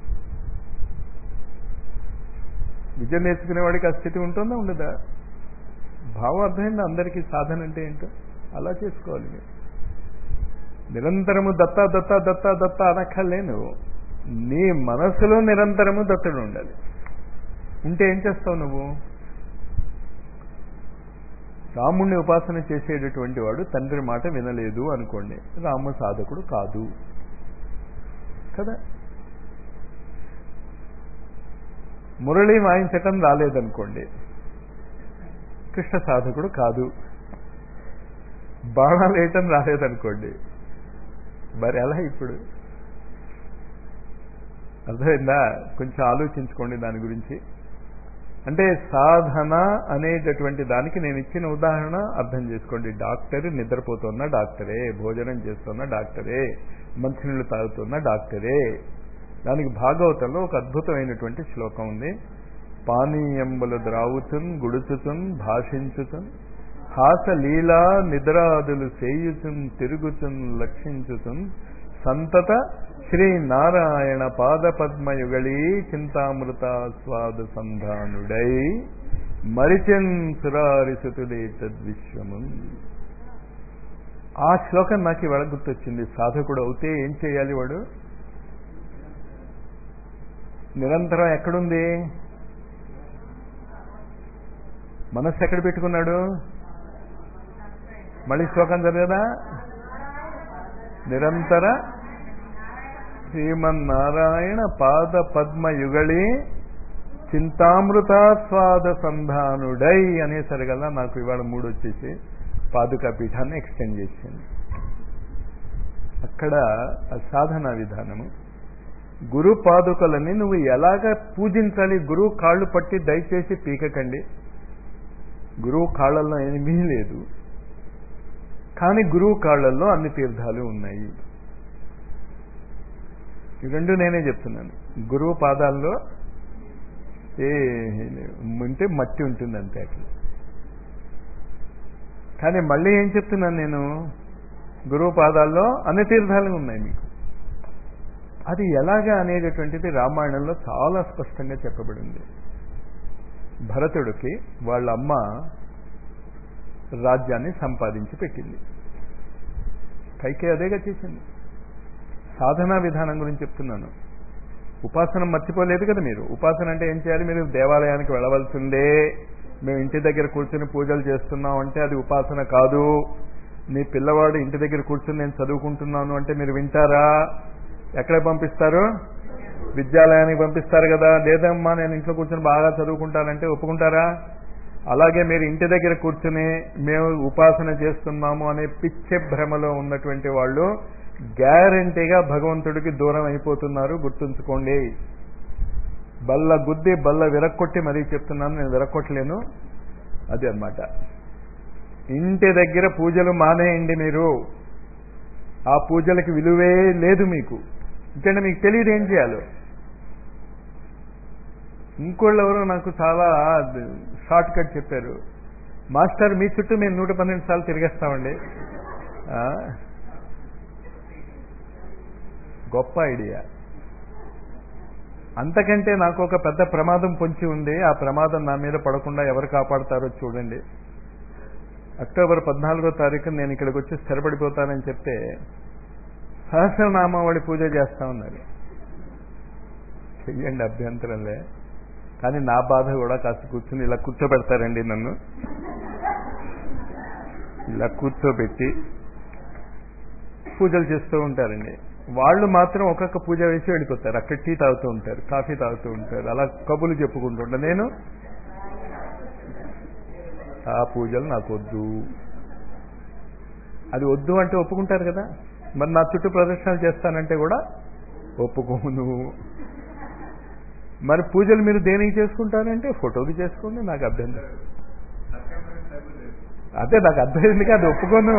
విద్య నేర్చుకునేవాడికి ఆ స్థితి ఉంటుందా ఉండదా భావం అర్థమైందా అందరికీ సాధన అంటే ఏంటో అలా చేసుకోవాలి మీరు నిరంతరము దత్తా దత్తా దత్తా దత్తా అనక్కర్లే నువ్వు నీ మనసులో నిరంతరము దత్తుడు ఉండాలి ఉంటే ఏం చేస్తావు నువ్వు రాముణ్ణి ఉపాసన చేసేటటువంటి వాడు తండ్రి మాట వినలేదు అనుకోండి రామ సాధకుడు కాదు కదా మురళి వాయించటం రాలేదనుకోండి కృష్ణ సాధకుడు కాదు బాణాలు వేయటం రాలేదనుకోండి మరి ఎలా ఇప్పుడు అర్థమైందా కొంచెం ఆలోచించుకోండి దాని గురించి అంటే సాధన అనేటటువంటి దానికి నేను ఇచ్చిన ఉదాహరణ అర్థం చేసుకోండి డాక్టర్ నిద్రపోతున్న డాక్టరే భోజనం చేస్తున్న డాక్టరే మంచినీళ్ళు తాగుతున్న డాక్టరే దానికి భాగవతంలో ఒక అద్భుతమైనటువంటి శ్లోకం ఉంది పానీయంబులు ద్రావుతున్ గుడుచుతున్ భాషించుతున్ హాస లీలా నిద్రాదులు సేయుచున్ తిరుగుచున్ లక్షించుతున్ సంతత శ్రీ నారాయణ పాద పద్మయుగళీ చింతామృత స్వాద సంధానుడై మరిచెన్ సురారిసుతుడే తద్విశ్వము ఆ శ్లోకం నాకు ఇవాళ గుర్తొచ్చింది సాధకుడు అవుతే ఏం చేయాలి వాడు నిరంతరం ఎక్కడుంది మనస్సు ఎక్కడ పెట్టుకున్నాడు మళ్ళీ శ్లోకం చదివేదా నిరంతర శ్రీమన్నారాయణ పాద పద్మ యుగళి చింతామృతాస్వాద సంధానుడై అనేసరిగల్లా నాకు ఇవాళ మూడు వచ్చేసి పాదుకా పీఠాన్ని ఎక్స్టెండ్ చేసింది అక్కడ సాధనా విధానము గురు పాదుకలని నువ్వు ఎలాగ పూజించాలి గురువు కాళ్ళు పట్టి దయచేసి పీకకండి గురువు కాళ్ళల్లో ఏమీ లేదు కానీ గురువు కాళ్ళల్లో అన్ని తీర్థాలు ఉన్నాయి ఈ రెండు నేనే చెప్తున్నాను గురువు పాదాల్లో ఏ ఉంటే మట్టి ఉంటుంది అంతే అక్కడ కానీ మళ్ళీ ఏం చెప్తున్నాను నేను గురువు పాదాల్లో అన్ని తీర్థాలు ఉన్నాయి మీకు అది ఎలాగా అనేటటువంటిది రామాయణంలో చాలా స్పష్టంగా చెప్పబడింది భరతుడికి వాళ్ళ అమ్మ రాజ్యాన్ని సంపాదించి పెట్టింది కైకే అదేగా చేసింది సాధనా విధానం గురించి చెప్తున్నాను ఉపాసన మర్చిపోలేదు కదా మీరు ఉపాసన అంటే ఏం చేయాలి మీరు దేవాలయానికి వెళ్ళవలసిందే మేము ఇంటి దగ్గర కూర్చొని పూజలు చేస్తున్నాం అంటే అది ఉపాసన కాదు మీ పిల్లవాడు ఇంటి దగ్గర కూర్చొని నేను చదువుకుంటున్నాను అంటే మీరు వింటారా ఎక్కడ పంపిస్తారు విద్యాలయానికి పంపిస్తారు కదా లేదమ్మా నేను ఇంట్లో కూర్చొని బాగా చదువుకుంటానంటే ఒప్పుకుంటారా అలాగే మీరు ఇంటి దగ్గర కూర్చుని మేము ఉపాసన చేస్తున్నాము అనే పిచ్చే భ్రమలో ఉన్నటువంటి వాళ్ళు గ్యారంటీగా భగవంతుడికి దూరం అయిపోతున్నారు గుర్తుంచుకోండి బల్ల గుద్ది బల్ల విరక్కొట్టి మరీ చెప్తున్నాను నేను విరక్కొట్టలేను అది అన్నమాట ఇంటి దగ్గర పూజలు మానేయండి మీరు ఆ పూజలకి విలువే లేదు మీకు ఎందుకంటే మీకు తెలియదు ఏం చేయాలో ఇంకోళ్ళు ఎవరో నాకు చాలా షార్ట్ కట్ చెప్పారు మాస్టర్ మీ చుట్టూ మేము నూట పన్నెండు సార్లు తిరిగేస్తామండి గొప్ప ఐడియా అంతకంటే నాకు ఒక పెద్ద ప్రమాదం పొంచి ఉంది ఆ ప్రమాదం నా మీద పడకుండా ఎవరు కాపాడుతారో చూడండి అక్టోబర్ పద్నాలుగో తారీఖు నేను ఇక్కడికి వచ్చి స్థిరపడిపోతానని చెప్తే సహస్రనామావళి పూజ చేస్తా ఉన్నారు చెయ్యండి అభ్యంతరంలే కానీ నా బాధ కూడా కాస్త కూర్చుని ఇలా కూర్చోబెడతారండి నన్ను ఇలా కూర్చోబెట్టి పూజలు చేస్తూ ఉంటారండి వాళ్ళు మాత్రం ఒక్కొక్క పూజ వేసి వెళ్ళిపోతారు అక్కడ టీ తాగుతూ ఉంటారు కాఫీ తాగుతూ ఉంటారు అలా కబులు చెప్పుకుంటుంటా నేను ఆ పూజలు నాకు వద్దు అది వద్దు అంటే ఒప్పుకుంటారు కదా మరి నా చుట్టూ ప్రదర్శనలు చేస్తానంటే కూడా ఒప్పుకోను మరి పూజలు మీరు దేనికి చేసుకుంటారంటే ఫోటోకి చేసుకోండి నాకు అభ్యంతరం అదే నాకు అర్థమైంది కాదు ఒప్పుకోను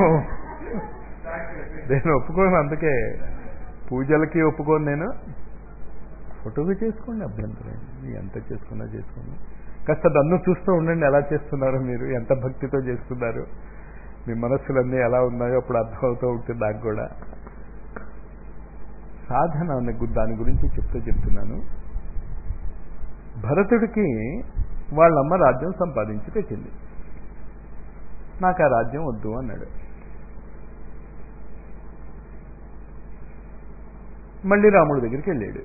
నేను ఒప్పుకోను అందుకే పూజలకి ఒప్పుకోను నేను ఫోటోకి చేసుకోండి అభ్యంతరం ఎంత చేసుకున్నా చేసుకోండి కాస్త దన్ను చూస్తూ ఉండండి ఎలా చేస్తున్నారో మీరు ఎంత భక్తితో చేస్తున్నారు మీ మనస్సులన్నీ ఎలా ఉన్నాయో అప్పుడు అర్థమవుతూ ఉంటుంది నాకు కూడా సాధన అనే దాని గురించి చెప్తూ చెప్తున్నాను భరతుడికి వాళ్ళమ్మ రాజ్యం సంపాదించి పెట్టింది నాకు ఆ రాజ్యం వద్దు అన్నాడు మళ్ళీ రాముడి దగ్గరికి వెళ్ళాడు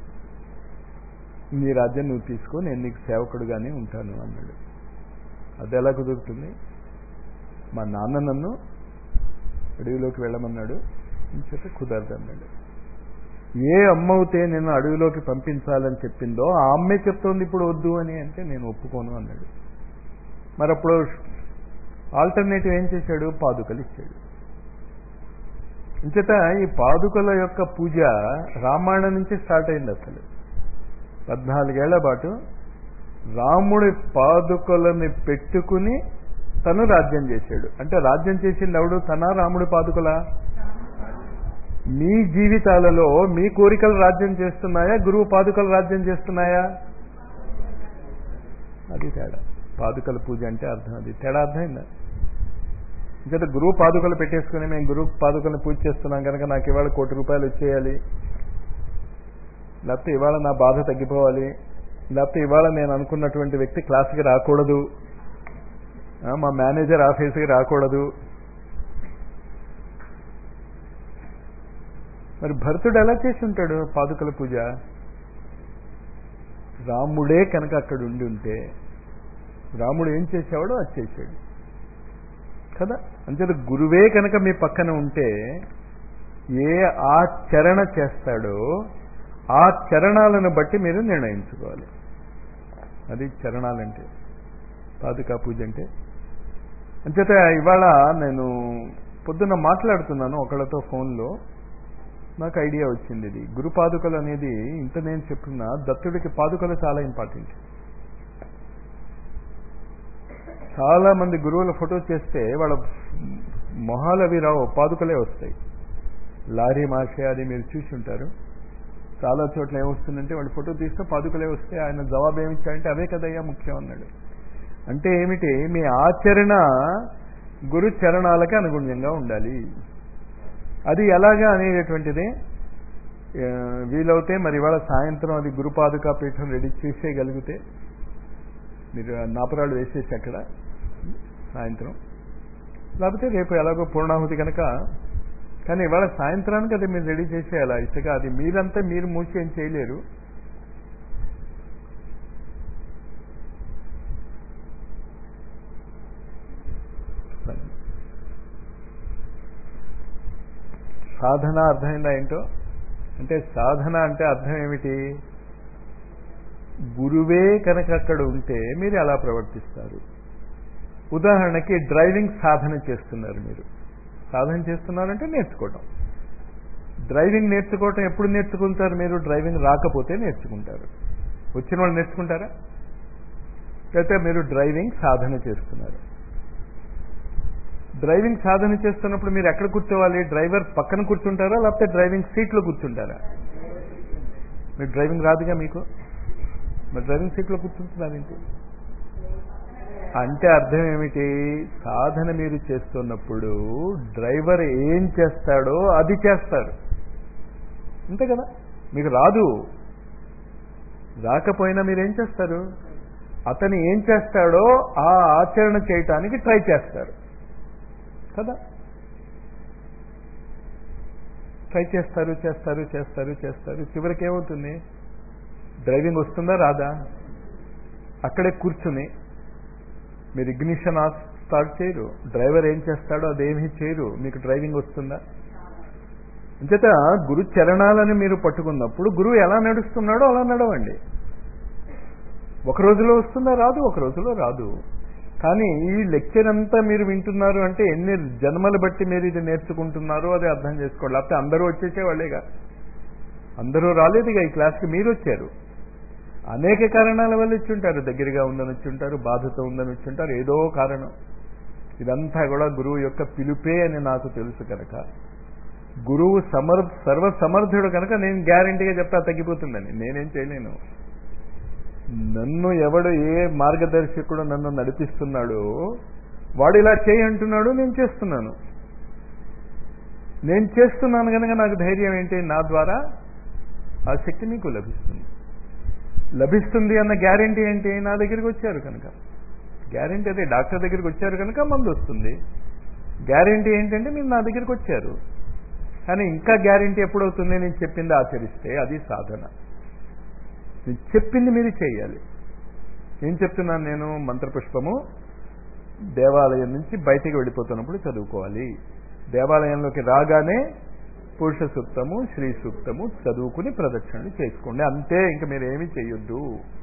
నీ రాజ్యం నువ్వు తీసుకో నేను నీకు సేవకుడుగానే ఉంటాను అన్నాడు అది ఎలా కుదురుతుంది మా నాన్న నన్ను అడవిలోకి వెళ్ళమన్నాడు ఇంచేత కుదరదు అన్నాడు ఏ అమ్మవుతే నేను అడవిలోకి పంపించాలని చెప్పిందో ఆ అమ్మే చెప్తోంది ఇప్పుడు వద్దు అని అంటే నేను ఒప్పుకోను అన్నాడు మరి అప్పుడు ఆల్టర్నేటివ్ ఏం చేశాడు పాదుకలు ఇచ్చాడు ఇంచేత ఈ పాదుకల యొక్క పూజ రామాయణం నుంచి స్టార్ట్ అయింది అసలు పద్నాలుగేళ్ల పాటు రాముడి పాదుకలని పెట్టుకుని తను రాజ్యం చేశాడు అంటే రాజ్యం చేసింది ఎవడు తన రాముడి పాదుకల మీ జీవితాలలో మీ కోరికలు రాజ్యం చేస్తున్నాయా గురువు పాదుకలు రాజ్యం చేస్తున్నాయా అది తేడా పాదుకల పూజ అంటే అర్థం అది తేడా అర్థమైందా ఇంకా గురువు పాదుకలు పెట్టేసుకుని మేము గురువు పాదుకలను పూజ చేస్తున్నాం కనుక నాకు ఇవాళ కోటి రూపాయలు వచ్చేయాలి లేకపోతే ఇవాళ నా బాధ తగ్గిపోవాలి లేకపోతే ఇవాళ నేను అనుకున్నటువంటి వ్యక్తి క్లాస్కి రాకూడదు మా మేనేజర్ ఆఫీస్కి రాకూడదు మరి భరతుడు ఎలా చేసి ఉంటాడు పాదుకల పూజ రాముడే కనుక అక్కడ ఉండి ఉంటే రాముడు ఏం చేసేవాడో అది చేశాడు కదా అంతే గురువే కనుక మీ పక్కన ఉంటే ఏ ఆచరణ చేస్తాడో ఆ చరణాలను బట్టి మీరు నిర్ణయించుకోవాలి అది చరణాలంటే పాదుకా పూజ అంటే అంచేత ఇవాళ నేను పొద్దున్న మాట్లాడుతున్నాను ఒకళ్ళతో ఫోన్లో నాకు ఐడియా వచ్చింది ఇది గురు పాదుకలు అనేది ఇంత నేను చెప్తున్నా దత్తుడికి పాదుకలు చాలా ఇంపార్టెంట్ చాలా మంది గురువుల ఫోటో చేస్తే వాళ్ళ మొహాలు అవి రావు పాదుకలే వస్తాయి లారీ మాషే అది మీరు చూసి ఉంటారు చాలా చోట్ల ఏమొస్తుందంటే వాళ్ళు ఫోటో తీస్తే పాదుకలే వస్తే ఆయన జవాబు ఏమిచ్చాడంటే అవే కదయ్యా ముఖ్యం అన్నాడు అంటే ఏమిటి మీ ఆచరణ గురు చరణాలకి అనుగుణ్యంగా ఉండాలి అది ఎలాగా అనేటటువంటిది వీలవుతే మరి ఇవాళ సాయంత్రం అది గురుపాదుకా పీఠం రెడీ చేసేయగలిగితే మీరు నాపరాలు వేసేసి అక్కడ సాయంత్రం లేకపోతే రేపు ఎలాగో పూర్ణాహుతి కనుక కానీ ఇవాళ సాయంత్రానికి అది మీరు రెడీ చేసేయాలా ఇసుక అది మీరంతా మీరు మూసి ఏం చేయలేరు సాధన అర్థమైందా ఏంటో అంటే సాధన అంటే అర్థం ఏమిటి గురువే కనుక అక్కడ ఉంటే మీరు ఎలా ప్రవర్తిస్తారు ఉదాహరణకి డ్రైవింగ్ సాధన చేస్తున్నారు మీరు సాధన చేస్తున్నారంటే నేర్చుకోవటం డ్రైవింగ్ నేర్చుకోవటం ఎప్పుడు నేర్చుకుంటారు మీరు డ్రైవింగ్ రాకపోతే నేర్చుకుంటారు వచ్చిన వాళ్ళు నేర్చుకుంటారా లేకపోతే మీరు డ్రైవింగ్ సాధన చేస్తున్నారు డ్రైవింగ్ సాధన చేస్తున్నప్పుడు మీరు ఎక్కడ కూర్చోవాలి డ్రైవర్ పక్కన కూర్చుంటారా లేకపోతే డ్రైవింగ్ సీట్లో కూర్చుంటారా మీరు డ్రైవింగ్ రాదుగా మీకు మరి డ్రైవింగ్ సీట్లో కూర్చుంటున్నారేంటి అంటే అర్థం ఏమిటి సాధన మీరు చేస్తున్నప్పుడు డ్రైవర్ ఏం చేస్తాడో అది చేస్తారు అంతే కదా మీకు రాదు రాకపోయినా మీరు ఏం చేస్తారు అతను ఏం చేస్తాడో ఆ ఆచరణ చేయటానికి ట్రై చేస్తారు కదా ట్రై చేస్తారు చేస్తారు చేస్తారు చేస్తారు చివరికి ఏమవుతుంది డ్రైవింగ్ వస్తుందా రాదా అక్కడే కూర్చుని మీరు ఇగ్నిషన్ ఆఫ్ స్టార్ట్ చేయరు డ్రైవర్ ఏం చేస్తాడో అదేమీ చేయరు మీకు డ్రైవింగ్ వస్తుందా అంచేత గురు చరణాలని మీరు పట్టుకున్నప్పుడు గురువు ఎలా నడుస్తున్నాడో అలా నడవండి ఒక రోజులో వస్తుందా రాదు ఒక రోజులో రాదు కానీ ఈ లెక్చర్ అంతా మీరు వింటున్నారు అంటే ఎన్ని జన్మలు బట్టి మీరు ఇది నేర్చుకుంటున్నారో అది అర్థం చేసుకోవాలి లేకపోతే అందరూ వచ్చేసేవాళ్ళేగా అందరూ రాలేదుగా ఈ క్లాస్కి మీరు వచ్చారు అనేక కారణాల వల్ల ఇచ్చుంటారు దగ్గరగా ఉందని వచ్చుంటారు బాధతో ఉందని వచ్చుంటారు ఏదో కారణం ఇదంతా కూడా గురువు యొక్క పిలుపే అని నాకు తెలుసు కనుక గురువు సమర్ సర్వ సమర్థుడు కనుక నేను గ్యారంటీగా చెప్తా తగ్గిపోతుందని నేనేం చేయలేను నన్ను ఎవడు ఏ మార్గదర్శకుడు నన్ను నడిపిస్తున్నాడో వాడు ఇలా చేయి అంటున్నాడు నేను చేస్తున్నాను నేను చేస్తున్నాను కనుక నాకు ధైర్యం ఏంటి నా ద్వారా ఆ శక్తి మీకు లభిస్తుంది లభిస్తుంది అన్న గ్యారంటీ ఏంటి నా దగ్గరికి వచ్చారు కనుక గ్యారంటీ అదే డాక్టర్ దగ్గరికి వచ్చారు కనుక మందు వస్తుంది గ్యారంటీ ఏంటంటే మీరు నా దగ్గరికి వచ్చారు కానీ ఇంకా గ్యారంటీ ఎప్పుడవుతుంది నేను చెప్పింది ఆచరిస్తే అది సాధన నేను చెప్పింది మీరు చేయాలి ఏం చెప్తున్నాను నేను మంత్రపుష్పము దేవాలయం నుంచి బయటికి వెళ్ళిపోతున్నప్పుడు చదువుకోవాలి దేవాలయంలోకి రాగానే పురుష సూక్తము శ్రీ సూక్తము చదువుకుని ప్రదక్షిణలు చేసుకోండి అంతే ఇంక మీరు ఏమీ చేయొద్దు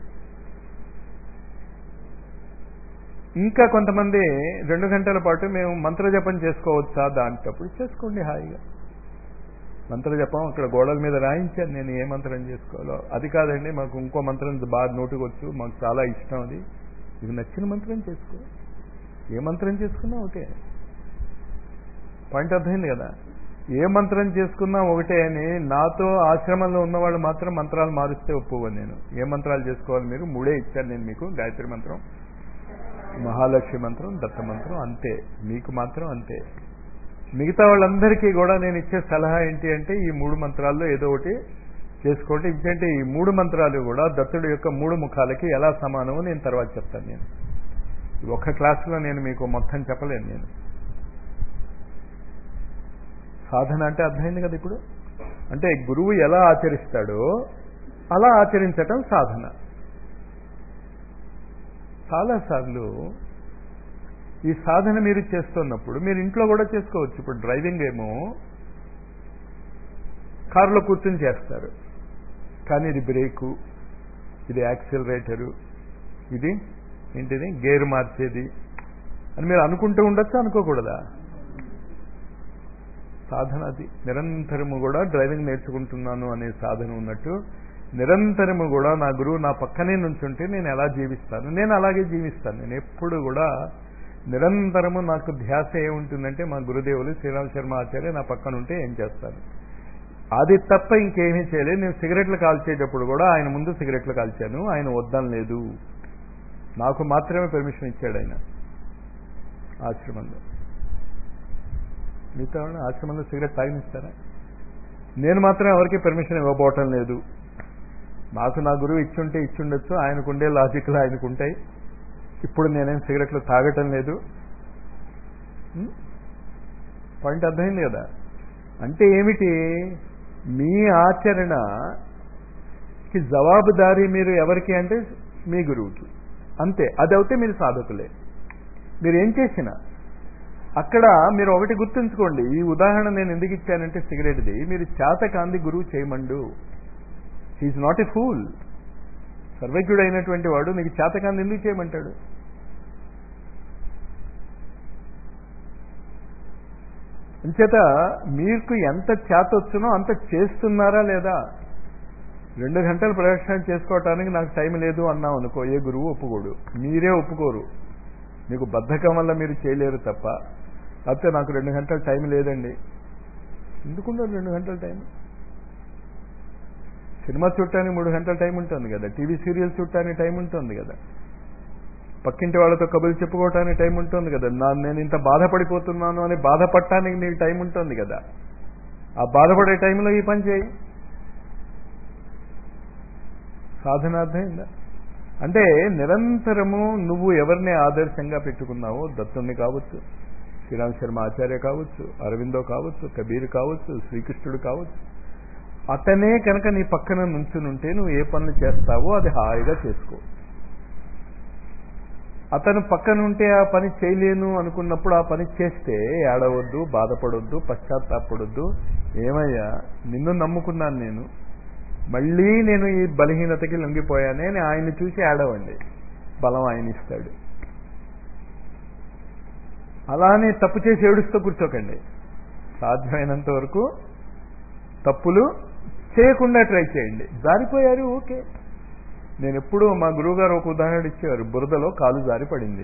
ఇంకా కొంతమంది రెండు గంటల పాటు మేము మంత్రజపం చేసుకోవచ్చా దాంటప్పుడు చేసుకోండి హాయిగా మంత్రజపం అక్కడ గోడల మీద రాయించాను నేను ఏ మంత్రం చేసుకోవాలో అది కాదండి మాకు ఇంకో మంత్రం బాగా నోటుకొచ్చు మాకు చాలా ఇష్టం అది ఇది నచ్చిన మంత్రం చేసుకో ఏ మంత్రం చేసుకున్నా ఒకటే పాయింట్ అర్థమైంది కదా ఏ మంత్రం చేసుకున్నా ఒకటే అని నాతో ఆశ్రమంలో ఉన్నవాళ్ళు మాత్రం మంత్రాలు మారుస్తే ఒప్పుకోను నేను ఏ మంత్రాలు చేసుకోవాలి మీరు మూడే ఇచ్చాను నేను మీకు గాయత్రి మంత్రం మహాలక్ష్మి మంత్రం దత్త మంత్రం అంతే మీకు మాత్రం అంతే మిగతా వాళ్ళందరికీ కూడా నేను ఇచ్చే సలహా ఏంటి అంటే ఈ మూడు మంత్రాల్లో ఏదో ఒకటి చేసుకోండి ఎందుకంటే ఈ మూడు మంత్రాలు కూడా దత్తుడి యొక్క మూడు ముఖాలకి ఎలా సమానమో నేను తర్వాత చెప్తాను నేను ఒక్క క్లాసులో నేను మీకు మొత్తం చెప్పలేను నేను సాధన అంటే అర్థమైంది కదా ఇప్పుడు అంటే గురువు ఎలా ఆచరిస్తాడో అలా ఆచరించటం సాధన చాలాసార్లు ఈ సాధన మీరు చేస్తున్నప్పుడు మీరు ఇంట్లో కూడా చేసుకోవచ్చు ఇప్పుడు డ్రైవింగ్ ఏమో కారులో కూర్చొని చేస్తారు కానీ ఇది బ్రేకు ఇది యాక్సిలరేటరు ఇది ఏంటిది గేర్ మార్చేది అని మీరు అనుకుంటూ ఉండొచ్చు అనుకోకూడదా సాధన అది నిరంతరము కూడా డ్రైవింగ్ నేర్చుకుంటున్నాను అనే సాధన ఉన్నట్టు నిరంతరము కూడా నా గురువు నా పక్కనే నుంచుంటే నేను ఎలా జీవిస్తాను నేను అలాగే జీవిస్తాను నేను ఎప్పుడు కూడా నిరంతరము నాకు ధ్యాస ఏముంటుందంటే మా గురుదేవులు శ్రీరామ్ శర్మ ఆచార్య నా పక్కన ఉంటే ఏం చేస్తాను అది తప్ప ఇంకేమీ చేయలేదు నేను సిగరెట్లు కాల్చేటప్పుడు కూడా ఆయన ముందు సిగరెట్లు కాల్చాను ఆయన వద్దని లేదు నాకు మాత్రమే పర్మిషన్ ఇచ్చాడు ఆయన ఆశ్రమంలో మిగతా వాళ్ళు ఆశ్రమంలో సిగరెట్ తాగినిస్తారా నేను మాత్రం ఎవరికి పర్మిషన్ ఇవ్వబోవటం లేదు నాకు నా గురువు ఇచ్చుంటే ఇచ్చుండొచ్చు ఆయనకుండే లాజిక్లు ఆయనకుంటాయి ఇప్పుడు నేనేం సిగరెట్లు తాగటం లేదు పాయింట్ అర్థమైంది కదా అంటే ఏమిటి మీ ఆచరణకి జవాబుదారీ మీరు ఎవరికి అంటే మీ గురువుకి అంతే అది అవుతే మీరు సాధకులే మీరు ఏం చేసినా అక్కడ మీరు ఒకటి గుర్తుంచుకోండి ఈ ఉదాహరణ నేను ఎందుకు ఇచ్చానంటే సిగరెట్ది మీరు చేతకాంది గురువు చేయమండు హీఈస్ నాట్ ఎ ఫూల్ సర్వజ్ఞుడు అయినటువంటి వాడు మీకు చేతకాంది ఎందుకు చేయమంటాడు అంచేత మీకు ఎంత చేత వచ్చునో అంత చేస్తున్నారా లేదా రెండు గంటలు ప్రదక్షిణ చేసుకోవటానికి నాకు టైం లేదు అన్నాం అనుకో ఏ గురువు ఒప్పుకోడు మీరే ఒప్పుకోరు మీకు బద్ధకం వల్ల మీరు చేయలేరు తప్ప లేకపోతే నాకు రెండు గంటల టైం లేదండి ఎందుకుండదు రెండు గంటల టైం సినిమా చూడటానికి మూడు గంటల టైం ఉంటుంది కదా టీవీ సీరియల్ చూడటానికి టైం ఉంటుంది కదా పక్కింటి వాళ్ళతో కబుర్లు చెప్పుకోవటానికి టైం ఉంటుంది కదా నా నేను ఇంత బాధపడిపోతున్నాను అని బాధపడటానికి నీకు టైం ఉంటుంది కదా ఆ బాధపడే టైంలో ఈ పని చేయి సాధన అర్థమైందా అంటే నిరంతరము నువ్వు ఎవరిని ఆదర్శంగా పెట్టుకున్నావో దత్తుణ్ణి కావచ్చు శ్రీరామ్ శర్మ ఆచార్య కావచ్చు అరవిందో కావచ్చు కబీర్ కావచ్చు శ్రీకృష్ణుడు కావచ్చు అతనే కనుక నీ పక్కన నుంచునుంటే నువ్వు ఏ పనులు చేస్తావో అది హాయిగా చేసుకో అతను పక్కనుంటే ఆ పని చేయలేను అనుకున్నప్పుడు ఆ పని చేస్తే ఏడవద్దు బాధపడొద్దు పశ్చాత్తాపడొద్దు ఏమయ్యా నిన్ను నమ్ముకున్నాను నేను మళ్ళీ నేను ఈ బలహీనతకి లొంగిపోయానే అని ఆయన్ని చూసి ఏడవండి బలం ఆయన ఇస్తాడు అలానే తప్పు చేసి ఏడుస్తూ కూర్చోకండి సాధ్యమైనంత వరకు తప్పులు చేయకుండా ట్రై చేయండి జారిపోయారు ఓకే నేను ఎప్పుడూ మా గురువుగారు ఒక ఉదాహరణ ఇచ్చేవారు బురదలో కాలు జారి పడింది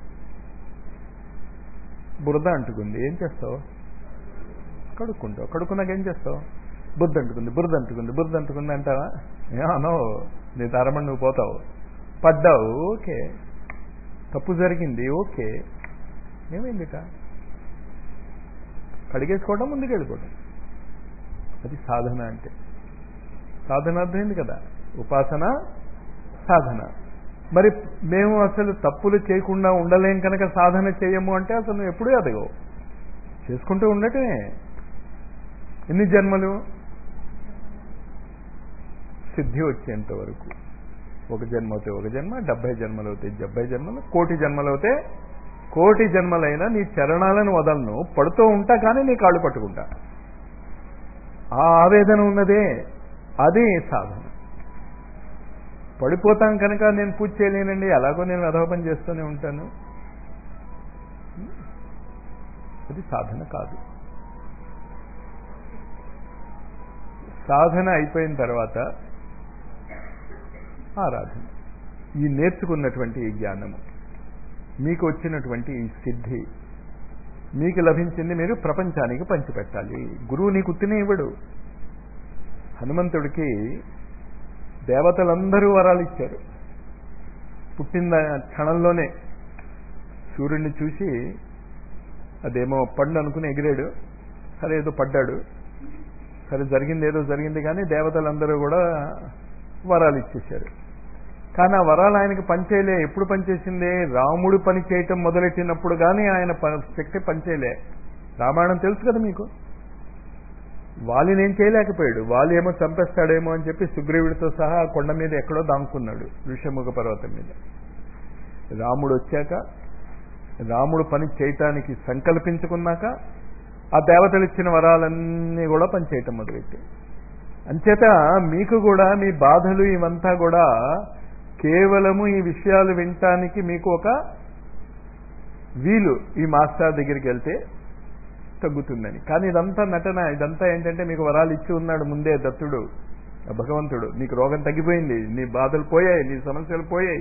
బురద అంటుకుంది ఏం చేస్తావు కడుక్కుంటావు కడుక్కున్నాక ఏం చేస్తావు బుద్ధ అంటుకుంది బురద అంటుకుంది బురద అంటుకుంది అంటావా ఏమనో నీ తరమని నువ్వు పోతావు పడ్డావు ఓకే తప్పు జరిగింది ఓకే ఏమైందిట కడిగేసుకోవడం ముందుకు వెళ్ళిపోవడం అది సాధన అంటే సాధన అర్థమైంది కదా ఉపాసన సాధన మరి మేము అసలు తప్పులు చేయకుండా ఉండలేం కనుక సాధన చేయము అంటే అసలు నువ్వు ఎప్పుడూ ఎదగవు చేసుకుంటూ ఉండటమే ఎన్ని జన్మలు సిద్ధి వచ్చేంత వరకు ఒక జన్మ అవుతే ఒక జన్మ డెబ్బై జన్మలు అవుతాయి డెబ్బై జన్మలు కోటి జన్మలు అవుతే కోటి జన్మలైనా నీ చరణాలను వదలను పడుతూ ఉంటా కానీ నీ కాళ్ళు పట్టుకుంటా ఆ ఆవేదన ఉన్నదే అదే సాధన పడిపోతాం కనుక నేను పూజ చేయలేనండి ఎలాగో నేను అధోపం చేస్తూనే ఉంటాను అది సాధన కాదు సాధన అయిపోయిన తర్వాత ఆరాధన ఈ నేర్చుకున్నటువంటి ఈ జ్ఞానము మీకు వచ్చినటువంటి ఈ సిద్ధి మీకు లభించింది మీరు ప్రపంచానికి పంచిపెట్టాలి గురువు నీకు ఉత్తినే ఇవ్వడు హనుమంతుడికి దేవతలందరూ వరాలు ఇచ్చారు పుట్టిన క్షణంలోనే సూర్యుడిని చూసి అదేమో పండు అనుకుని ఎగిరాడు సరే ఏదో పడ్డాడు సరే జరిగింది ఏదో జరిగింది కానీ దేవతలందరూ కూడా వరాలు ఇచ్చేశారు కానీ ఆ వరాలు ఆయనకి పనిచేయలే ఎప్పుడు పనిచేసింది రాముడు పని చేయటం మొదలెట్టినప్పుడు కానీ ఆయన శక్తి పనిచేయలే రామాయణం తెలుసు కదా మీకు వాలిని ఏం చేయలేకపోయాడు వాలి ఏమో చంపేస్తాడేమో అని చెప్పి సుగ్రీవుడితో సహా కొండ మీద ఎక్కడో దాముకున్నాడు ఋషముఖ పర్వతం మీద రాముడు వచ్చాక రాముడు పని చేయటానికి సంకల్పించుకున్నాక ఆ దేవతలు ఇచ్చిన వరాలన్నీ కూడా పనిచేయటం మొదలెట్టి అంచేత మీకు కూడా మీ బాధలు ఇవంతా కూడా కేవలము ఈ విషయాలు వినటానికి మీకు ఒక వీలు ఈ మాస్టర్ దగ్గరికి వెళ్తే తగ్గుతుందని కానీ ఇదంతా నటన ఇదంతా ఏంటంటే మీకు వరాలు ఇచ్చి ఉన్నాడు ముందే దత్తుడు భగవంతుడు నీకు రోగం తగ్గిపోయింది నీ బాధలు పోయాయి నీ సమస్యలు పోయాయి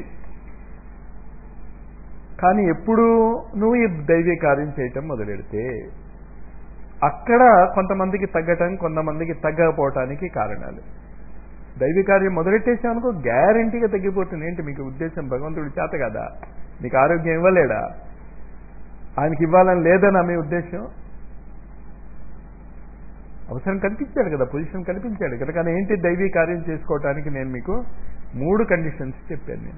కానీ ఎప్పుడు నువ్వు ఈ దైవీ కార్యం చేయటం మొదలెడితే అక్కడ కొంతమందికి తగ్గటం కొంతమందికి తగ్గకపోవటానికి కారణాలు దైవీ కార్యం మొదలెట్టేసామనుకో గ్యారంటీగా తగ్గిపోతుంది ఏంటి మీకు ఉద్దేశం భగవంతుడు చేత కదా నీకు ఆరోగ్యం ఇవ్వలేడా ఆయనకి ఇవ్వాలని లేదనా మీ ఉద్దేశం అవసరం కల్పించాడు కదా పొజిషన్ కల్పించాడు కదా కానీ ఏంటి దైవీ కార్యం చేసుకోవటానికి నేను మీకు మూడు కండిషన్స్ చెప్పాను నేను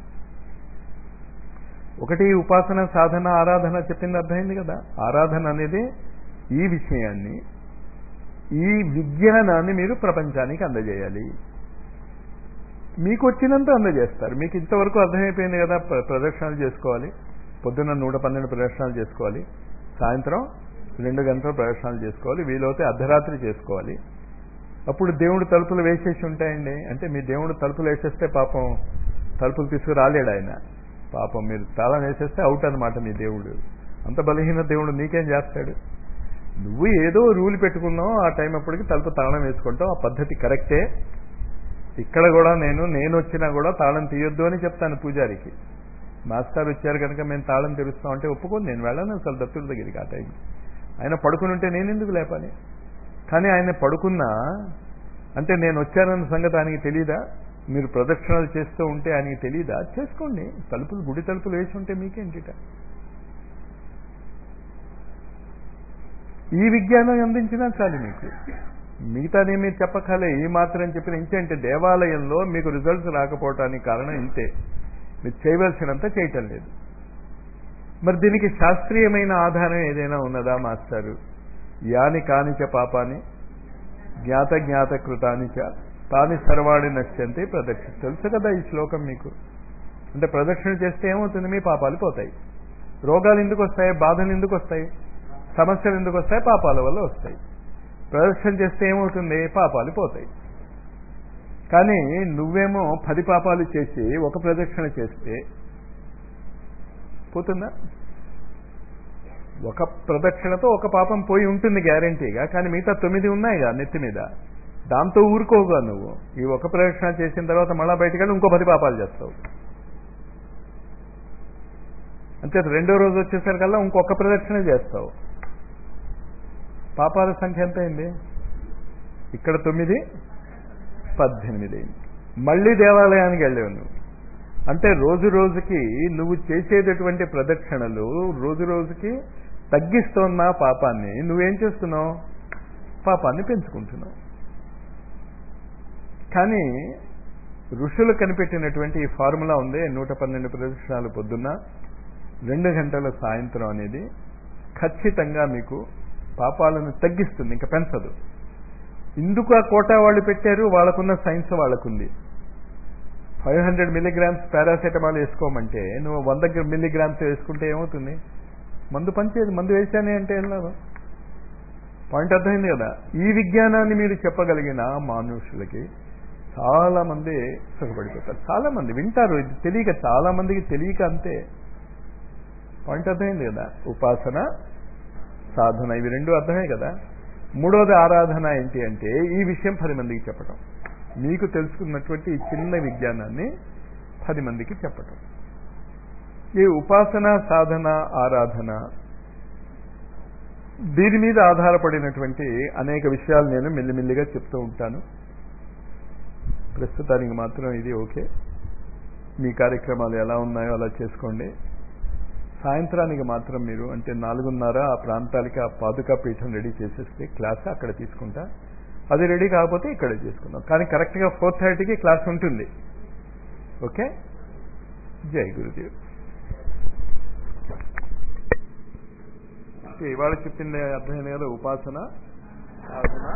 ఒకటి ఉపాసన సాధన ఆరాధన చెప్పింది అర్థమైంది కదా ఆరాధన అనేది ఈ విషయాన్ని ఈ విజ్ఞానాన్ని మీరు ప్రపంచానికి అందజేయాలి మీకు వచ్చినంత అందజేస్తారు మీకు ఇంతవరకు అర్థమైపోయింది కదా ప్రదక్షిణలు చేసుకోవాలి పొద్దున్న నూట పన్నెండు ప్రదక్షిణాలు చేసుకోవాలి సాయంత్రం రెండు గంటల ప్రదక్షిణాలు చేసుకోవాలి వీలైతే అర్ధరాత్రి చేసుకోవాలి అప్పుడు దేవుడు తలుపులు వేసేసి ఉంటాయండి అంటే మీ దేవుడు తలుపులు వేసేస్తే పాపం తలుపులు తీసుకురాలేడు ఆయన పాపం మీరు తాళం వేసేస్తే అవుట్ అనమాట మీ దేవుడు అంత బలహీన దేవుడు నీకేం చేస్తాడు నువ్వు ఏదో రూల్ పెట్టుకున్నావు ఆ టైం అప్పటికి తలుపు తాళం వేసుకుంటావు ఆ పద్ధతి కరెక్టే ఇక్కడ కూడా నేను నేను వచ్చినా కూడా తాళం తీయొద్దు అని చెప్తాను పూజారికి మాస్టర్ వచ్చారు కనుక మేము తాళం తెరుస్తాం అంటే ఒప్పుకోను నేను వెళ్ళను అసలు దత్తుడి దగ్గరికి ఆ టైం ఆయన పడుకుని ఉంటే నేను ఎందుకు లేపాలి కానీ ఆయన పడుకున్నా అంటే నేను వచ్చానన్న సంగతి ఆయనకి తెలీదా మీరు ప్రదక్షిణలు చేస్తూ ఉంటే ఆయనకి తెలీదా చేసుకోండి తలుపులు గుడి తలుపులు వేసి ఉంటే మీకేంటిట ఈ విజ్ఞానం అందించినా చాలు మీకు మిగతాది మీరు చెప్పకాలే ఈ మాత్రం చెప్పిన ఇంకేంటే దేవాలయంలో మీకు రిజల్ట్స్ రాకపోవటానికి కారణం ఇంతే మీరు చేయవలసినంత చేయటం లేదు మరి దీనికి శాస్త్రీయమైన ఆధారం ఏదైనా ఉన్నదా మాస్టారు యాని కానిచ పాపాని జ్ఞాత జ్ఞాత కృతానిచ తాని సర్వాణి నశ్యంతి ప్రదక్షిణ తెలుసు కదా ఈ శ్లోకం మీకు అంటే ప్రదక్షిణ చేస్తే ఏమవుతుంది మీ పాపాలు పోతాయి రోగాలు ఎందుకు వస్తాయి బాధలు ఎందుకు వస్తాయి సమస్యలు ఎందుకు వస్తాయి పాపాల వల్ల వస్తాయి ప్రదక్షిణ చేస్తే ఏమవుతుంది పాపాలు పోతాయి కానీ నువ్వేమో పది పాపాలు చేసి ఒక ప్రదక్షిణ చేస్తే పోతుందా ఒక ప్రదక్షిణతో ఒక పాపం పోయి ఉంటుంది గ్యారంటీగా కానీ మిగతా తొమ్మిది ఉన్నాయిగా నెత్తి మీద దాంతో ఊరుకోగా నువ్వు ఈ ఒక ప్రదక్షిణ చేసిన తర్వాత మళ్ళా బయటకు వెళ్ళి ఇంకో పది పాపాలు చేస్తావు అంతే రెండో రోజు వచ్చేసరికల్లా ఇంకొక ప్రదక్షిణ చేస్తావు పాపాల సంఖ్య ఎంత అయింది ఇక్కడ తొమ్మిది పద్దెనిమిది అయింది మళ్ళీ దేవాలయానికి వెళ్ళావు నువ్వు అంటే రోజు రోజుకి నువ్వు చేసేటటువంటి ప్రదక్షిణలు రోజు రోజుకి తగ్గిస్తున్న పాపాన్ని నువ్వేం చేస్తున్నావు పాపాన్ని పెంచుకుంటున్నావు కానీ ఋషులు కనిపెట్టినటువంటి ఈ ఫార్ములా ఉంది నూట పన్నెండు ప్రదక్షిణాలు పొద్దున్న రెండు గంటల సాయంత్రం అనేది ఖచ్చితంగా మీకు పాపాలను తగ్గిస్తుంది ఇంకా పెంచదు ఇందుకు ఆ కోటా వాళ్ళు పెట్టారు వాళ్ళకున్న సైన్స్ వాళ్ళకుంది ఫైవ్ హండ్రెడ్ మిల్లీగ్రామ్స్ పారాసెటమాల్ వేసుకోమంటే నువ్వు వంద మిల్లీగ్రామ్స్ వేసుకుంటే ఏమవుతుంది మందు పనిచేయదు మందు వేసానే అంటే ఏం లాభం పాయింట్ అర్థమైంది కదా ఈ విజ్ఞానాన్ని మీరు చెప్పగలిగిన మానుషులకి చాలా మంది సుఖపడిపోతారు చాలా మంది వింటారు ఇది తెలియక చాలా మందికి తెలియక అంతే పాయింట్ అర్థమైంది కదా ఉపాసన సాధన ఇవి రెండు అర్థమే కదా మూడోది ఆరాధన ఏంటి అంటే ఈ విషయం పది మందికి చెప్పటం మీకు తెలుసుకున్నటువంటి ఈ చిన్న విజ్ఞానాన్ని పది మందికి చెప్పటం ఈ ఉపాసన సాధన ఆరాధన దీని మీద ఆధారపడినటువంటి అనేక విషయాలు నేను మెల్లిమెల్లిగా చెప్తూ ఉంటాను ప్రస్తుతానికి మాత్రం ఇది ఓకే మీ కార్యక్రమాలు ఎలా ఉన్నాయో అలా చేసుకోండి సాయంత్రానికి మాత్రం మీరు అంటే నాలుగున్నర ఆ ప్రాంతాలకి ఆ పాదుకా పీఠం రెడీ చేసేస్తే క్లాస్ అక్కడ తీసుకుంటా అది రెడీ కాకపోతే ఇక్కడే చేసుకుందాం కానీ కరెక్ట్గా ఫోర్ థర్టీకి క్లాస్ ఉంటుంది ఓకే జై గురుదేవ్ ఇవాళ చెప్పింది అర్థమైంది కదా ఉపాసన సాధన